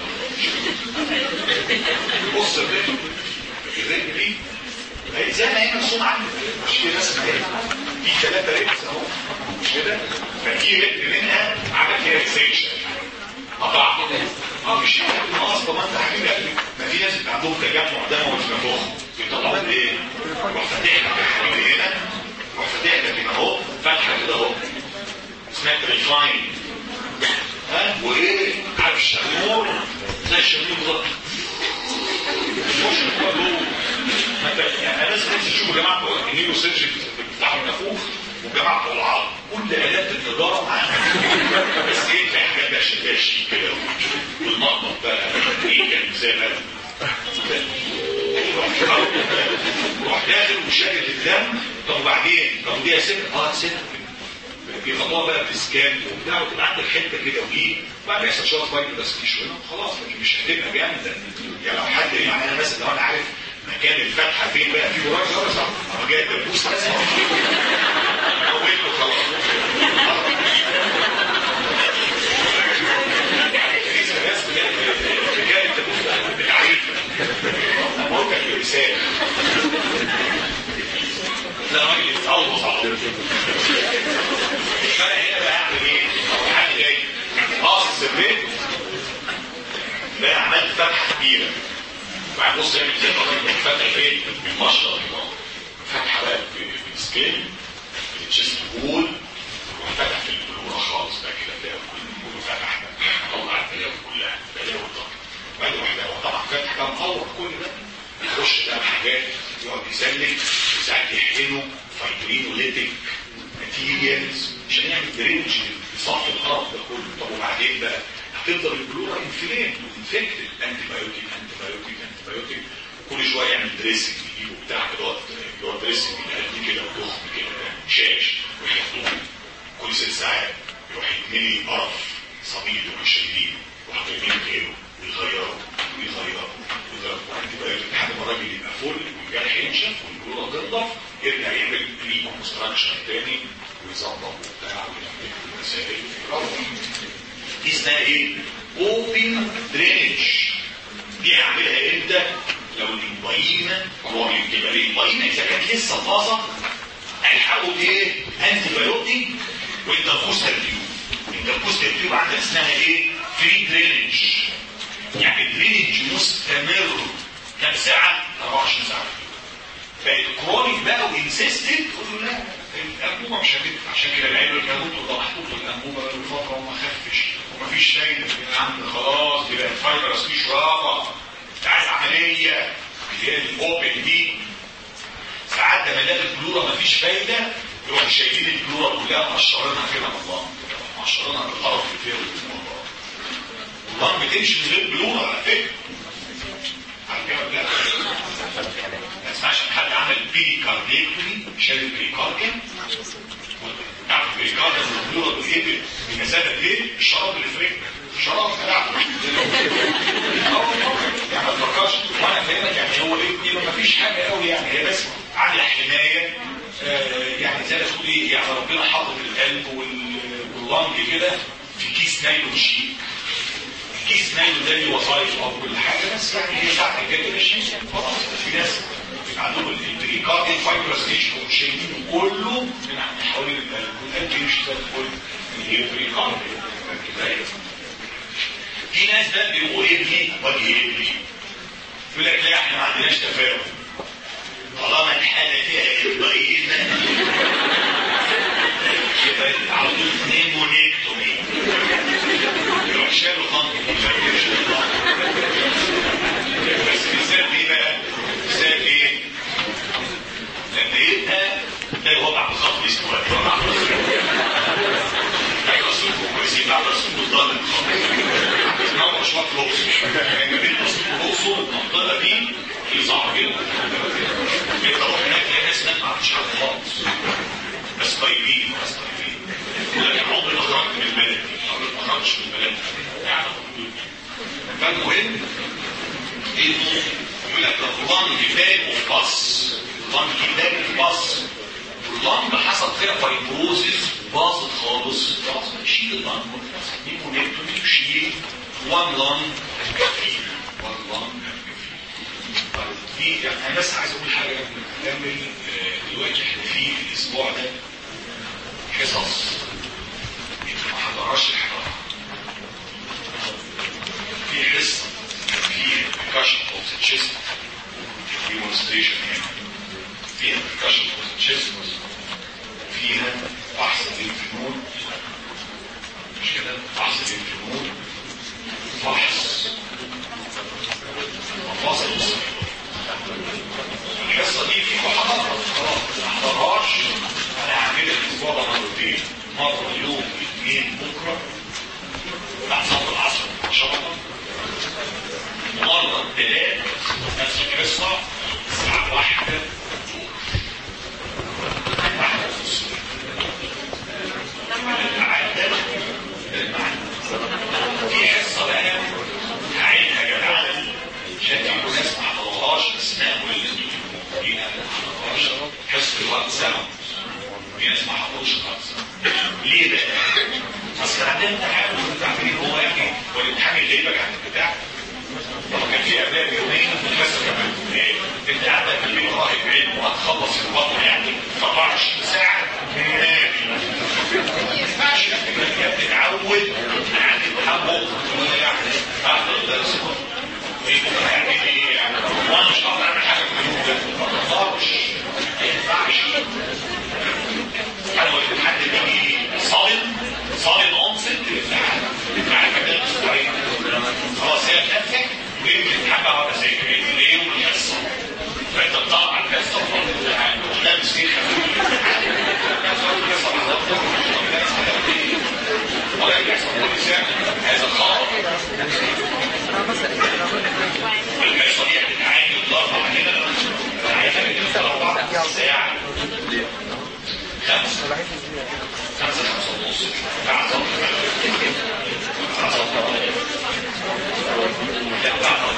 Speaker 3: بص الريب الريب دي هي زي ما هي مرسوم عندك مش كده اسمها ايه في ثلاثة ريبس اهو مش كده ففي ريب منها عمل فيها سيكشن قطعت اه مش ما اصلا ما انت حبيبي قلبي ما في ناس بيبقى عندهم تجمع دموي في المخ بيطلعوا ايه؟ روح فاتح لك يا حبيبي هنا روح فاتح لك هنا اهو فتحه كده اهو اسمها ريفاين ها وايه؟ عارف الشمور زي الشمور بالظبط مش كله ما انت يعني انا لازم تشوفوا جماعه بتوع النيرو سيرجن بتاعوا النافوخ وجماعه بتوع العظم كل الات النضاره معاها بس ايه في حاجات بقى شباشي كده والمقبض بقى ايه كان زي ما روح داخل وشاكل الدم طب وبعدين طب دي ست اه ست بيخطوها بقى في سكان وبتاع وتبقى عندك حته كده ودي بعد ما يحصل شويه فايبر بس مش خلاص مش هتبقى جامده يعني لو حد يعني انا مثلا لو انا عارف مكان الفتحه فين بقى في وراك خلاص انا جاي تبوس بس موته خلاص حكايه تبوس بالعريف موتك برساله لا راجل يتعوض على طول فانا هنا بقى اعمل ايه؟ حد جاي قاصص البيت ده عملت فتحه كبيره وبعدين بص يعمل زي الراجل فتح فين؟ بالمشرط كده فتحه بقى بالسكيل التشيست وول وفتح في البلوره خالص بقى كده تلاقي كله فتح بقى طلع البلاوي كلها بلاوي الضغط بعدين واحده طبعا فتح كان مطور كل ده يخش بقى حاجات يقعد يسلك وساعات يحقنه فايبرينوليتيك ماتيريالز عشان يعمل درينج يصفي القرف ده كله طب وبعدين بقى هتفضل البلورا انفلام وانفكتد انتي بايوتيك انتي بايوتيك انتي بايوتيك كل شويه يعمل دريسنج يجيبه بتاع كده اللي هو دريسنج يقلي كده وتخن كده شاش ويحطوه كل ست ساعات يروح يتملي قرف صبيب يروح شايلينه وحاطين غيره ويغيروا ويغيروا ويغيروا وانتي بايوتيك لحد ما الراجل يبقى فل والجرح ينشف والبلورا تنضف يرجع يعمل ري كونستراكشن تاني ويظبط وبتاع ويعمل مسائل دي اسمها ايه؟ اوبن درينج دي هعملها امتى؟ لو الباينه كرونيك تبقى ليه؟ الباينه اذا كانت لسه طازه هيحاول ايه؟ انتي بايوتيك وانتركوستال تيوب انتركوستال تيوب عندنا اسمها ايه؟ فري درينج يعني درينج مستمر كام ساعه؟ 24 ساعه بقت كرونيك بقى وانسيستد تقول له لا الانبوبه مش هتنفع عشان كده العيال كانوا ده محطوط الانبوبه بقى فتره وما خفش ومفيش فايده يا عم خلاص دي بقت فايبرس مش رافع انت عايز عمليه اللي هي الاوبن دي ساعات لما نلاقي البلوره مفيش فايده يروح شايلين البلوره كلها مقشرينها كده من الله مقشرينها بالقرف اللي فيها والله والله بتمشي من غير بلوره على فكره على كده لا ما تسمعش حد عمل بيريكارديكتومي شال البريكارديوم تعرف البريكارديوم البلوره بتهبل بمسافه ايه؟ الشراب اللي في رجلك الشراب بتاعته يعني ما تفكرش وانا فاهمك يعني هو ايه ما فيش حاجه قوي يعني هي بس عامله حمايه آه يعني زي ما تقول ايه يعني ربنا حاطط القلب واللنج كده في كيس نايلون شيك كيس نايلون ده ليه وظائف او كل حاجه بس يعني هي ساعه كده مش خلاص في ناس عندهم البريكارديال فايبرس تيشو شايلينه كله من حوالين القلب والقلب يمشي زي الفل من هي بريكارديال في ناس بقى بيقولوا ابني ودي ابني يقول لك لا احنا ما عندناش تفاهم طالما الحاله فيها اطمئن يبقى على طول نيمونيكتومي يروح شالوا خط بس بالذات ايه بقى؟ بالذات ايه؟ لما يبقى ده وضع الخط اسمه وضع هيقصدوا كويسين بعد رسول الضالة اسمها مشروع الاقصر يعني ما بين الاقصر المنطقه دي في صعب جدا انت روح هناك تلاقي ناس هناك ما عرفتش حاجه خالص بس طيبين ناس طيبين لكن عمري ما خرجت من البلد دي عمري ما خرجتش من البلد دي يعني فالمهم انه يقول لك اللنج باك اوف باس اللنج باك اوف باس اللنج حصل فيها فايبروزيس باظت خالص خلاص نشيل اللنج نيمونيكتومي نشيل وان لنج وان لنج في يعني انا بس عايز اقول حاجه قبل ما نكمل دلوقتي احنا في الاسبوع ده حصص ما حضرهاش الحضاره في حصه في percussion of the chest demonstration هنا فيها percussion of the chest فيها بحث الانفنون مش كده بحث الانفنون بحث مفاصل الصفر الحصه دي في محاضرات خلاص ما حضرهاش انا هعملها الاسبوع ده مرتين مره يوم الاثنين بكره بعد صلاه العصر ان شاء الله مرة الثلاث نفس القصة الساعة واحدة واحدة في الصبح العادة في حصة بقى هعيدها يا جماعة عشان في ناس ما حضروهاش اسماء كل اللي ما حضروهاش حصة الوقت سنة في ناس ما حضروش الوقت سنة ليه بقى؟ اصل عندنا امتحان وانتوا عارفين هو يعني والامتحان اللي جايبك عن البتاع كان في قبلها بيومين بس كمان انت قاعده في البيت راهب علم وهتخلص الوضع يعني في 24 ساعه نام ما ينفعش انت بتتعود انا عندي امتحان بكره يعني بعد الدرس ايه بكره هيعمل ايه يعني ما تقدرش ما ينفعش انا قلت لحد بيجي صارم صارم انصت الامتحان عارف كده مستحيل خلاص هي كافه ويمكن حبه على زي ليه والحصه فانت بتطلع على الحصه وتروح الامتحان لابس فيه ولا يحصل كل سنه هذا خطا الحصه دي هتتعامل الاربع كده عايزه اربع ساعه خمسه خمسه خمسه ونص بعد لا بعد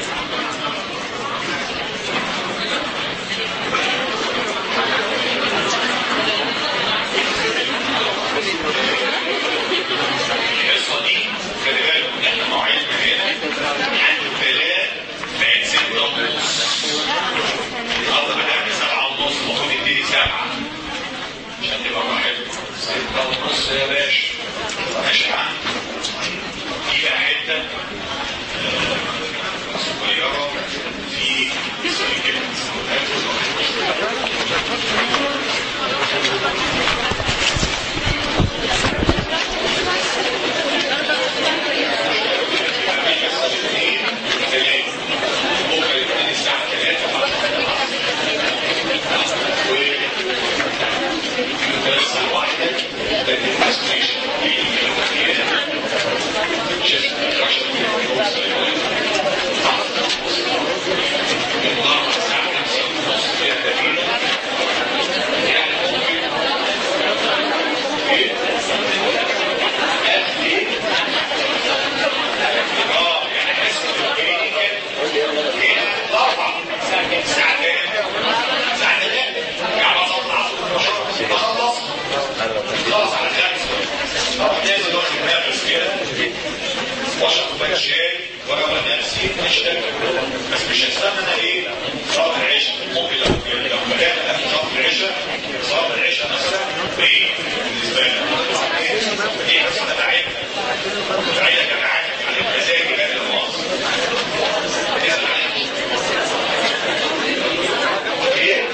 Speaker 3: الحصه دي خلي بالك احنا مواعيدنا هنا عند الثلاث بقت ستة ونص النهارده بدأنا سبعة ونص المفروض يبتدي سبعة عشان تبقى براحتكم ستة ونص يا باشا ماشي يا عم في بقى حتة آه، صغيرة في بكرة يبتدي الساعة 3 الساعة واحدة تبدأ التسويشن شفت الرشد من ضرب الساعة 5 ونص كده تقريبا يعني ممكن ايه؟ قد ايه؟ اه يعني حس الكلينيكال هي ضربة ساعتين ساعتين يعني اطلع اخلص خلاص على خمسة اروح نازل واخد نفس كده واشرب كوبايه شاي واروق نفسي اشتغل بس مش هستنى انا ايه صلاه العشاء ممكن لو لو بدانا قبل صلاه العشاء صلاه العشاء مثلا ايه بالنسبه لي ايه بس انا بعيد بعيدك انا عارف عن المزاج بقى الخاص ايه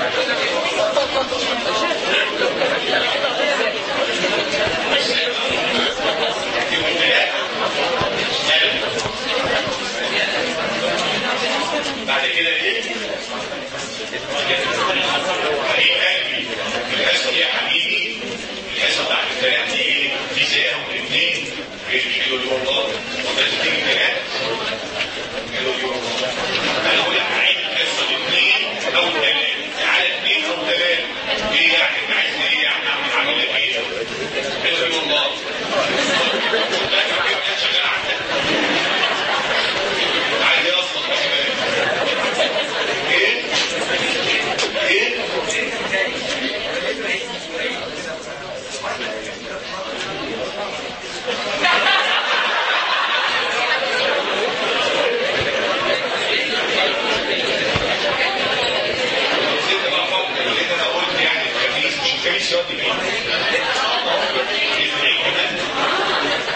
Speaker 3: بعد كده ايه؟ حبيب قلبي الحصه دي يا حبيبي الحصه بتاعت الثلاث دي ايه؟ في زيهم الاثنين ايش مش حلو اليوم ده؟ وبس تيجي ثلاث حلو اليوم ده انا اقول لك عايز الحصه الاثنين او ثلاث تعالى اثنين او ثلاث ايه يعني انت عايز ايه يعني اعمل عامل لك ايه؟ حلو اليوم ده لا كده شغال عندك عايز ايه اصلا ايه ايه ست بقى فكر اللي انا قلت يعني الخميس مش الخميس يودي مين؟ الاثنين كمان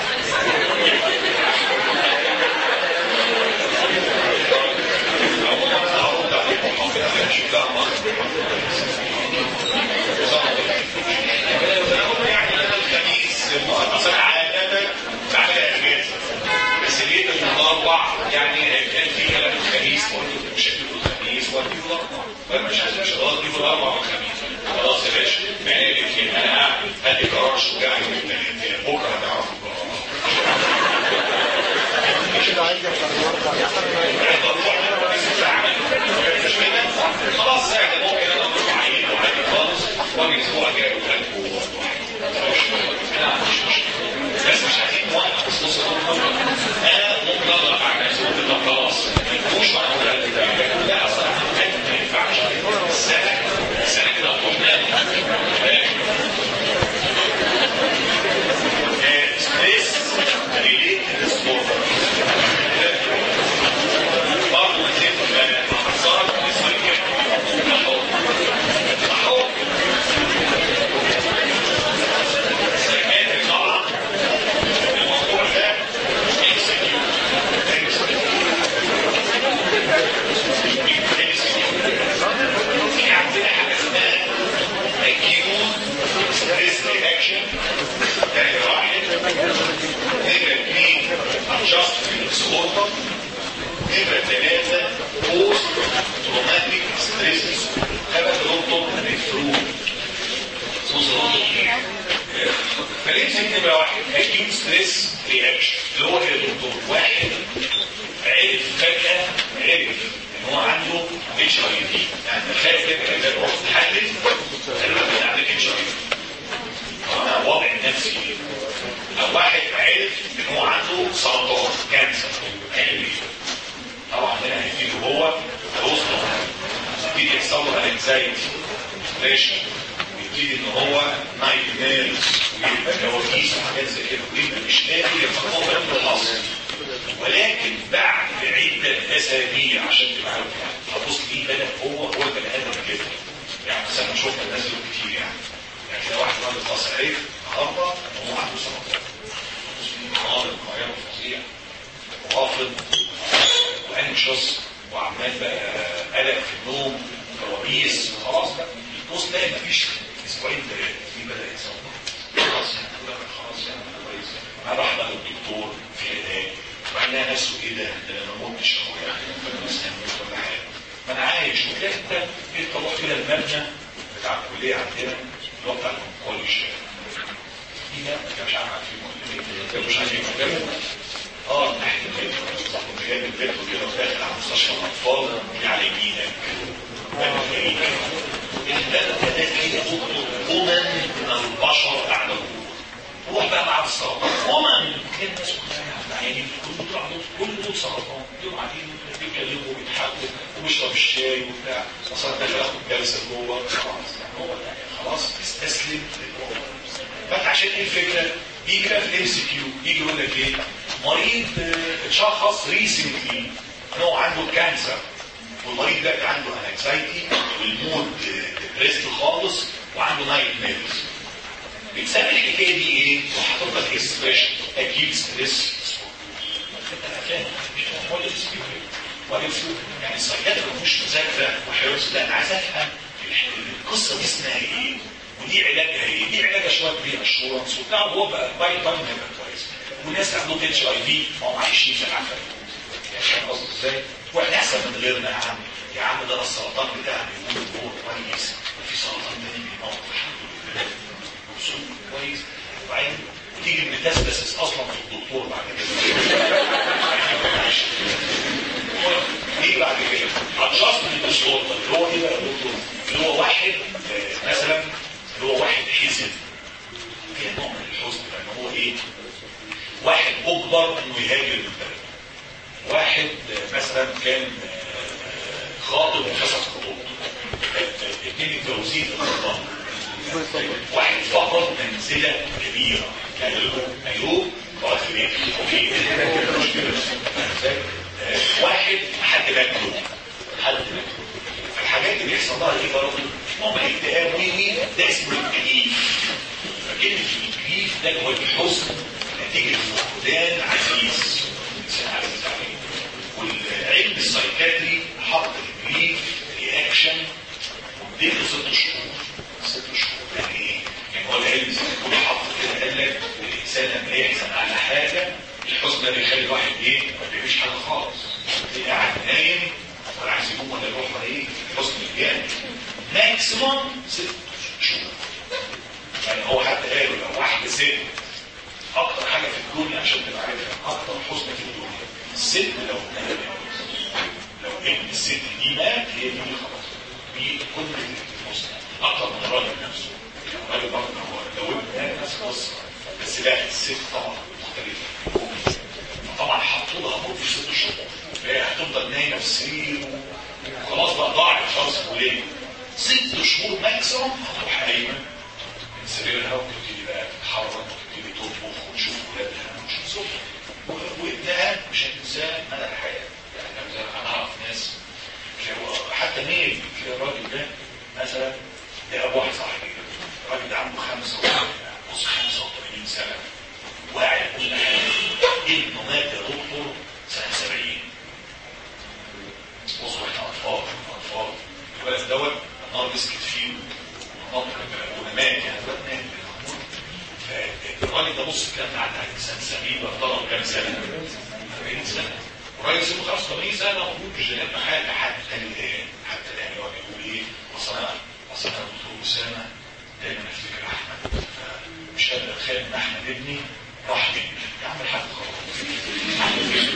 Speaker 3: عموما انا هرد عليكم حاضر مش لا انا قلت يعني انا الخميس اصل عاده بعملها اجازه بس لقيت ان الاربع يعني كان في كلام الخميس قلت مش هتجيبوا الخميس وهتجيبوا الاربع فانا مش عايز مش خلاص تجيبوا الاربع والخميس خلاص يا باشا يعني الاثنين انا هدي قرار شجاعي من الثلاث بكره هتعرفوا خلاص ساعة ممكن انا اروح عيد وعادي خالص واجي الاسبوع الجاي وخلفه بس مش عايزين وقت خصوصا انا ممكن اضغط على نفسي وقلت طب خلاص مش وانا اقول لك لا اصلا ما ينفعش السنه السنه كده هتروح ستريس ريليتد سبورت برضه زي صار اسمه كده رياكشن نمرة واحد نمرة اثنين adjustment disorder نمرة ثلاثة post traumatic stress خبت دكتور الفلو فليس نمرة واحد acute stress reaction اللي هو يا دكتور واحد عرف فجأة عرف ان هو عنده اتش اي في يعني تخيل كده كده هو تحدث قال له انا عندك اتش اي في انا وضع نفسي او واحد عرف ان هو عنده سرطان كانسر هيعمل ايه؟ طبعا هنا هيفيده هو هيوصله يبتدي يحصل له انكزايتي ديبريشن ويبتدي ان هو نايت ميرز ويبقى كوابيس وحاجات زي كده ويبقى مش قادر يتقبل بالحصر ولكن بعد عدة أسابيع عشان تبقى عارف هتبص دي بدأ هو هو البني آدم كده يعني مثلا شفنا الناس دول كتير يعني يعني تلاقي واحد راجل خلاص عرف النهارده ان هو عنده سرطان مرض القاهرة فظيع ورافض وانكشس وعمال بقى قلق في النوم كوابيس خلاص بقى تبص تلاقي مفيش اسبوعين ثلاثه في بدا يحصل خلاص يعني خلاص يعني كويس راح بقى للدكتور في علاج وعليها نفسه ايه ده ده انا ما متش اخويا ربنا يسلمك ولا حاجه ما انا عايش وتلاقي انت انت تروح كده المبنى بتاع الكليه عندنا اللي هو بتاع الكوليج دي ده انت مش عارف عارفين ولا ايه مش عارفين مكانه اه تحت البيت كنت جايب البيت كده وداخل على مستشفى الاطفال على يمينك باب الخليج الباب ده كده امم من البشر قاعده روح بقى مع السرطان امم كده الناس كلها يعني كل دول عندهم كل دول سرطان دول قاعدين بيتكلموا وبيضحكوا وبيشرب الشاي وبتاع اصلا داخل اخد جلسه جوه خلاص يعني هو يعني خلاص استسلم للوضع فانت عشان ايه الفكره؟ يجي بقى في الام سي كيو يجي يقول لك ايه؟ مريض آه، اتشخص ريسنتلي ان هو عنده كانسر والمريض ده كان عنده انكزايتي والمود ديبريست خالص وعنده نايت ميرز بتسمي الحكايه دي ايه؟ وحاطط لك اكسبريشن اكيد ستريس يعني السايكاتري مش مذاكره وحيوس لا انا عايز افهم القصه دي اسمها ايه؟ ودي علاجها ايه؟ دي علاجها شويه بري اشورنس وبتاع هو بقى باي تايم هيبقى كويس وناس عندهم اتش اي في هم عايشين في العفن يعني فاهم قصدي ازاي؟ واحنا احسن من غيرنا يا عم يا عم ده السرطان بتاعنا بيقول هو كويس وفي سرطان تاني بيموت الحمد لله وصول كويس وبعدين وتيجي الميتاستاسيس اصلا في الدكتور بعد كده ايه بعد كده؟ adjustment disorder اللي هو ايه بقى يا دكتور؟ اللي هو واحد آه، مثلا اللي هو واحد حزن فيها نوع من الحزن لان هو ايه؟ واحد اجبر انه يهاجر البلد واحد آه، مثلا كان آه، خاطب وفسخ خطوبته آه، اتنين متجوزين في الخطاب واحد فقد منزله كبيره يعني ايوب قاعد في بيته اوكي آه، واحد حد باكله حد باكله الحاجات اللي بيحصل لها دي برضه نوع من الاكتئاب وي ده اسمه الجريف فكلمه الجريف ده هو الحزن نتيجه فقدان عزيز انسان عزيز عليه والعلم السايكاتري حط الجريف رياكشن مدته ست شهور ست شهور يعني ايه؟ يعني هو العلم السايكاتري حط كده قال لك الانسان لما يحزن على حاجه الحزن ده بيخلي الواحد ايه؟ ما بيعملش حاجه خالص تلاقيه قاعد نايم ولا عايز يقوم ولا يروح ولا ايه؟ الحزن الجامد ماكسيموم ست شهور يعني هو حتى قال لو واحده ست اكتر حاجه في الدنيا عشان تبقى عارفها اكتر حزن في الدنيا الست لو ابنها مات لو ابن الست دي مات هي دي اللي خلاص دي كل الحزن اكتر من الراجل نفسه الراجل برضه هو لو ابن مات نفس القصه بس لا الست طبعا مختلفه طبعا حطوا لها موت في ست شهور هي هتفضل نايمه في السرير وخلاص بقى ضاعت خلاص وليه ست شهور ماكسيموم هتروح قايمه من سريرها وتبتدي بقى تتحرك وتبتدي تطبخ وتشوف ولادها وتشوف زوجها وابنها مش هتنساه مدى الحياه يعني انا أنا اعرف ناس كانوا- حتى مين في الراجل ده مثلا ده ابو واحد صاحبي الراجل ده عنده خمسه بص 85 سنه واعي كل حاجه ابنه مات يا دكتور سنه 70 بصوا احنا اطفال اطفال الولد دوت النار مسكت فيه ونط ونمات يعني الولد مات كده بص الكلام ده عدى على انسان سليم ضرب كام سنه 40 سنه الراجل سنه 85 سنه موجود مش لاقي حاجه حتى الان حتى الان يقعد يقول ايه اصل انا اصل انا دكتور اسامه دايما افتكر احمد مش قادر اتخيل ان احمد ابني راح مني يعمل حاجه خلاص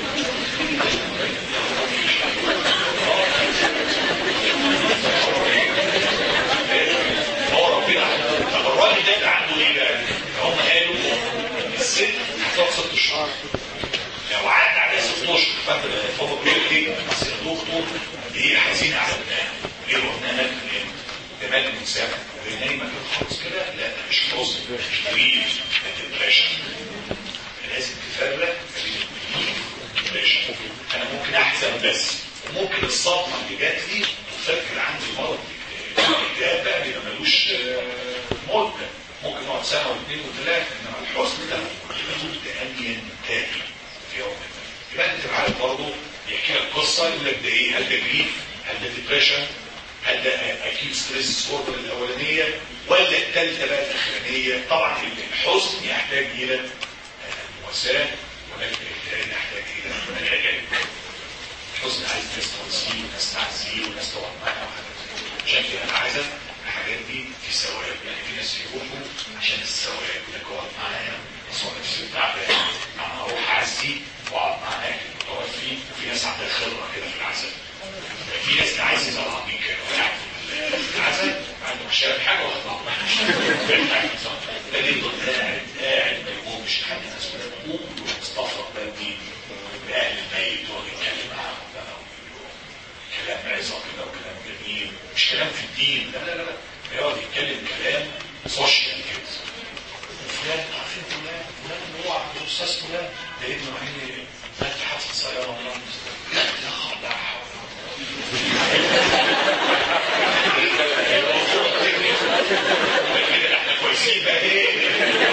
Speaker 3: هو ربنا طب الراجل ده اللي عنده ايه بقى؟ هم قالوا الست هتقعد ست شهور لو عدى عليها ست اشهر فانت هو بيقول لك ايه؟ بس يا دكتور دي حزينه على ابنها ليه رحنا مات من ده مات من سنه نايمه كده خالص كده لا ده مش حزن مش مريض ده ديبريشن لازم تفرق بين المريض والديبريشن انا ممكن احزن بس ممكن الصدمه اللي جات لي تفكر عندي مرض الاكتئاب بقى بيبقى ملوش آه، مده ممكن نقعد سنه واثنين وثلاثه انما الحزن ده لابد ان ينتهي في يوم ما يبقى انت تبقى عارف برضه يحكي لك قصه يقول لك ده ايه هل ده جريف هل ده ديبريشن هل ده اكيد ستريس ديسوردر الاولانيه ولا الثالثه بقى الاخرانيه طبعا الحزن يحتاج الى آه، مواساه ولكن الاكتئاب يحتاج الى العلاج الحزن عايز ناس تنسيه وناس تعزيه وناس تقعد معاه وحاجات عشان كده انا عايزه الحاجات دي في ثواب يعني في ناس يروحوا عشان الثواب يقول لك اقعد معايا بس هو نفسي تعبان انا هروح اعزيه واقعد مع اهلي متوفي وفي ناس عندها خبره كده في العزاء في ناس عايز يطلع بيك قاعد في العزاء عنده مش شايف حاجه ولا طلع ده ليه قاعد قاعد ما يقومش لحد الناس كلها تقوم ويستفرغ بقى مين اهل الميت وهو بيتكلم معاهم بقى كلام عظة كده وكلام جميل مش كلام في الدين لا لا لا لا بيقعد يتكلم كلام سوشيال كده فلان عارفين فلان فلان اللي هو عبد الاستاذ فلان ده ابنه عيني مات في حادثه سياره والله لا لا خ- لا حول ولا قوة. كده احنا كويسين بقى ايه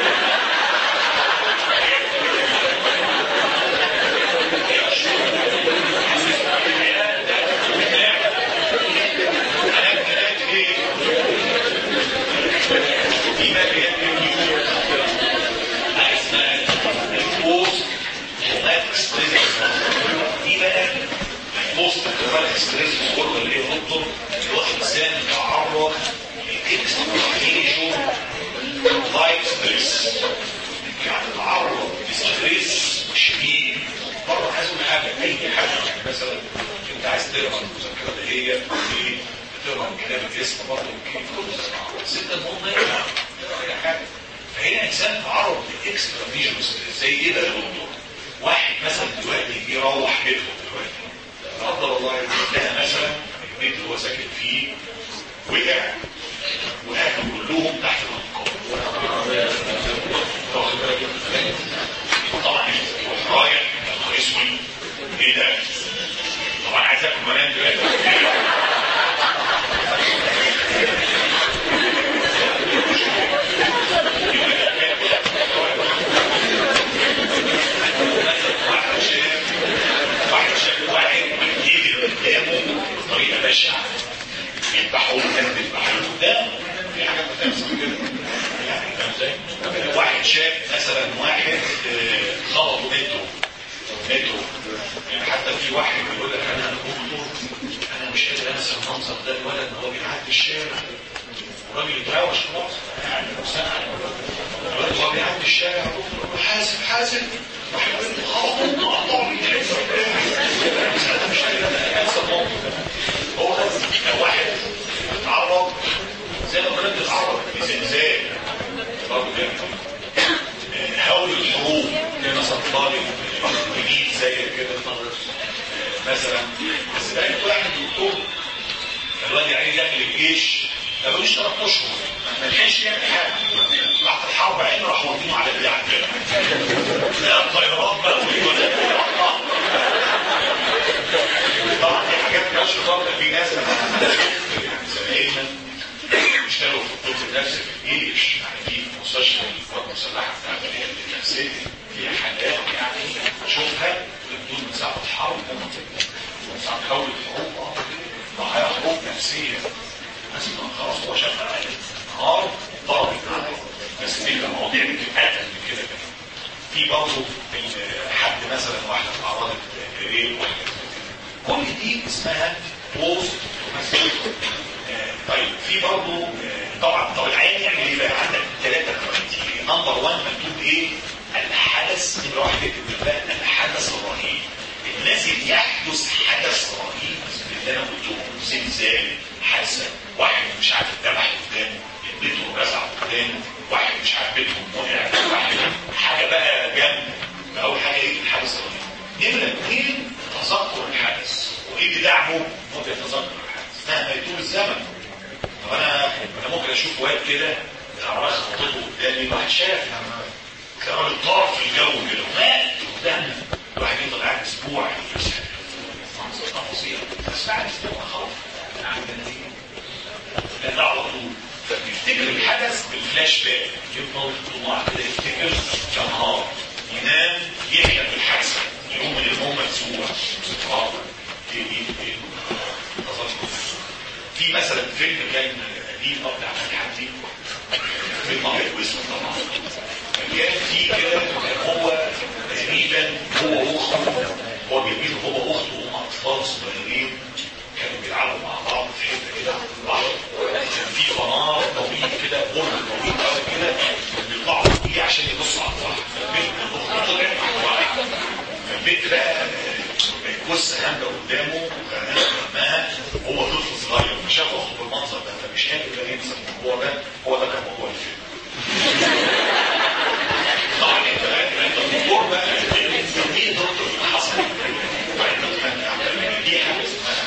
Speaker 3: دي بقى اللي هي اسمها البوست تروماتيك ستريس دي بقى البوست تروماتيك ستريس ديسوردر اللي هي دكتور اللي هو انسان تعرض لاكسترا لايف ستريس يعني تعرض لستريس شديد مرة عايز اقول حاجة اي حاجة يعني مثلا انت عايز تقرا المذكرة اللي هي ايه بتقرا من كتاب الاسم برضه يمكن كل بس انت المهم اقرا اقرا اي حاجة فهنا انسان تعرض لاكسترا فيجنز زي ايه ده يا دكتور؟ واحد مثلا دلوقتي بيروح بيته دلوقتي لا قدر الله يلاقيها مثلا البيت اللي هو ساكن فيه وقع واهله كلهم تحت الانقاض واخد بالك طبعا يروح رايح يا اسود ايه ده؟ طبعا عايز اكل منام دلوقتي واحد شاف واحد شاف واحد يجي قدامه بطريقه بشعه يذبحوه كان بيذبحوه قدامه في حاجات بتحصل كده يعني فاهم ازاي؟ واحد شاف مثلا واحد آه، خبطوا مترو مترو يعني حتى في واحد بيقول لك انا دكتور انا مش قادر انسى المنظر ده الولد وهو بيعدي الشارع الراجل يتهاوش خلاص يعني لو سمع الولد وهو بيعدي الشارع حاسب حاسب واحد يقول له خبطوا قطعوا لي انا مش قادر انسى الموقف ده هو ده لو واحد اتعرض زي ما قلت اتعرض لزلزال برضه كده هول الحروب زي مثلا طالب جديد زي كده مثلا بس بقى كل واحد دكتور الواد عايز يعمل الجيش ما بقوش ثلاث اشهر ما لحقش يعمل حاجه بعد الحرب عين راح واخدينه على البيع كده لا الطيارات بقى والولاء طبعا دي حاجات مالهاش برضه في ناس زمايلنا بيشتغلوا في الطب النفسي في الجيش يعني في مستشفى القوات المسلحه بتاعت العيادة النفسيه في حالات يعني اشوفها بدون من ساعه الحرب من ساعه حول الحروب اه ضحايا حروب نفسيه بس خلاص هو شغال نهار ضربت معاه بس دي كان مواضيع بتتقتل من كده كده في برضه حد مثلا واحده في اعراض الريل كل دي اسمها بوست طيب في برضه آه، طبعا طب العين يعمل ايه بقى عندك ثلاثه كرايتيريا نمبر 1 مكتوب ايه الحدث نمره واحد اكتب بقى الحدث الرهيب الذي يحدث حدث رهيب اللي انا قلته زلزال حادثه واحد مش عارف اتذبح قدامه بيته رزع قدامه واحد مش عارف بيتهم وقع واحد حاجه بقى جنب اول حاجه ايه الحدث الرهيب نمره اثنين تذكر الحدث وايه اللي دعمه ممكن تذكر الحدث مهما يطول الزمن طب انا انا ممكن اشوف واد كده العربيه خبطته قدامي واحد شاف كان راجل طار في الجو كده ومات قدامنا الواحد يفضل قاعد اسبوع يدرس منظر تفاصيل بس بعد اسبوع خلاص لا على طول فبيفتكر الحدث بالفلاش باك يفضل طلع كده يفتكر كنهار ينام يحلم بالحادثه يقوم من النوم مدسوع اه دي دي دي تذكر في مثلا فيلم كان قديم أو بتاع فتحي حمدي فيلم ابيض واسود طبعا كان في كده هو تقريبا هو واخته هو بيميل هو واخته وهم اطفال صغيرين كانوا بيلعبوا مع بعض في حته كده في البحر كان في قناه طويل كده برج طويل قوي كده بيطلعوا فيه عشان يبصوا على البحر فالبنت الاخت طلعت مع البحر فالبنت بقى بص هامله قدامه وكان امها هو طفل صغير فشاف اخته بالمنظر ده فمش قادر بقى ينسى الموضوع ده هو ده كان موضوع الفيلم طبعا انت انت الدكتور بقى ايه دكتور اللي حصل دي حاجه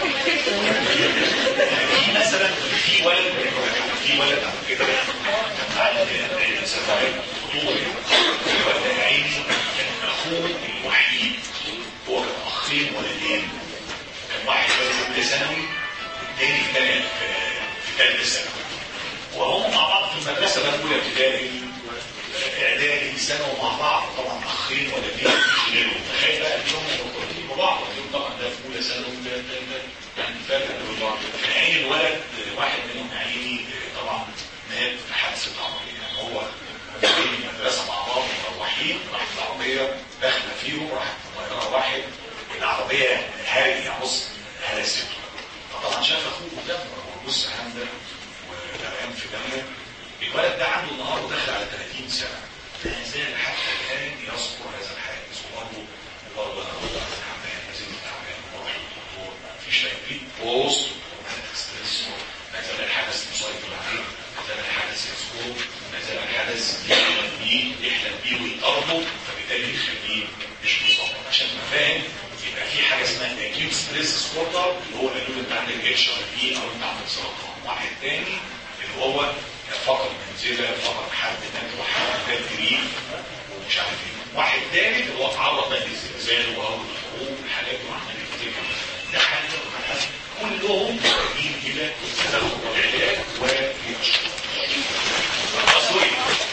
Speaker 3: في مثلا في ولد في ولد على كده على سفارة خطوط الولد يا عيني كان اخوه الوحيد هو كان اخين ولدين كان واحد في اولى ثانوي الثاني كان في ثالثه ثانوي وهم مع بعض في المدرسه بقى اولى ابتدائي اعدادي ثانوي مع بعض طبعا اخين ولدين غيرهم تخيل بقى انهم مرتبطين ببعض اليوم طبعا ده في اولى ثانوي ده ده ده يعني فاكر ببعض في عين الولد واحد منهم عيني طبعا مات في حادثه عربيه يعني هو جايين المدرسه مع بعض مروحين راحت العربيه داخله فيهم راحت طياره واحد العربيه هاري يعني بص هرسته فطبعا شاف اخوه قدامه بص هندل وغرقان في دمه الولد ده عنده النهارده داخل على 30 سنه ما زال حتى الان يذكر هذا الحادث وبرضه برضه انا بقول انا تعبان ما زلت تعبان بروح للدكتور مفيش تكليف وسط ستريس ما زال الحدث مسيطر عليه ما زال الحدث يذكره ما زال الحدث يحلم بيه يحلم بيه ويقربه فبالتالي يخليه مش مظبط عشان تبقى فاهم يبقى في حاجه اسمها اكيوت ستريس سبورتر اللي هو قالوا انت عندك اتش ار بي او انت عندك سرطان واحد تاني اللي هو فقد منزله فقد حد مات وحد مات قريب ومش عارف ايه واحد تاني اللي هو اتعرض بقى للزلزال وهو الحروب والحاجات وعمال يفتكر ده حاجه كلهم محتاجين الى تدخل العلاج والاشخاص سوري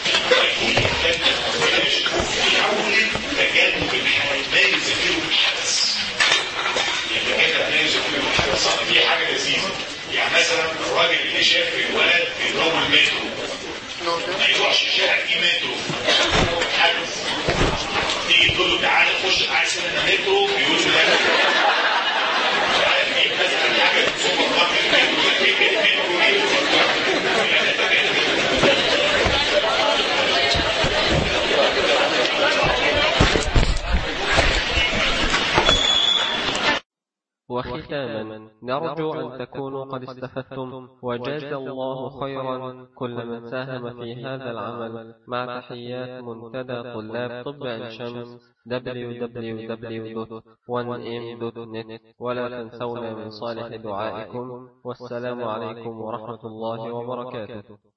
Speaker 3: يحاول تجنب الحالة ما يذكره الحدث يعني كده ما يذكره الحدث في حاجة لذيذة يعني مثلا الراجل اللي شاف الولد بيضربوا المترو ما يروحش الشارع فيه مترو حدث تيجي تقول له تعالى خش معايا سينما مترو بيقول له لا تعالى مثلا حاجه سوبر ماركت مترو
Speaker 1: وختاما نرجو أن تكونوا قد استفدتم وجاز الله خيرا كل من ساهم في هذا العمل مع تحيات منتدى طلاب طب عين شمس www.1m.net ولا تنسونا من صالح دعائكم والسلام عليكم ورحمة الله وبركاته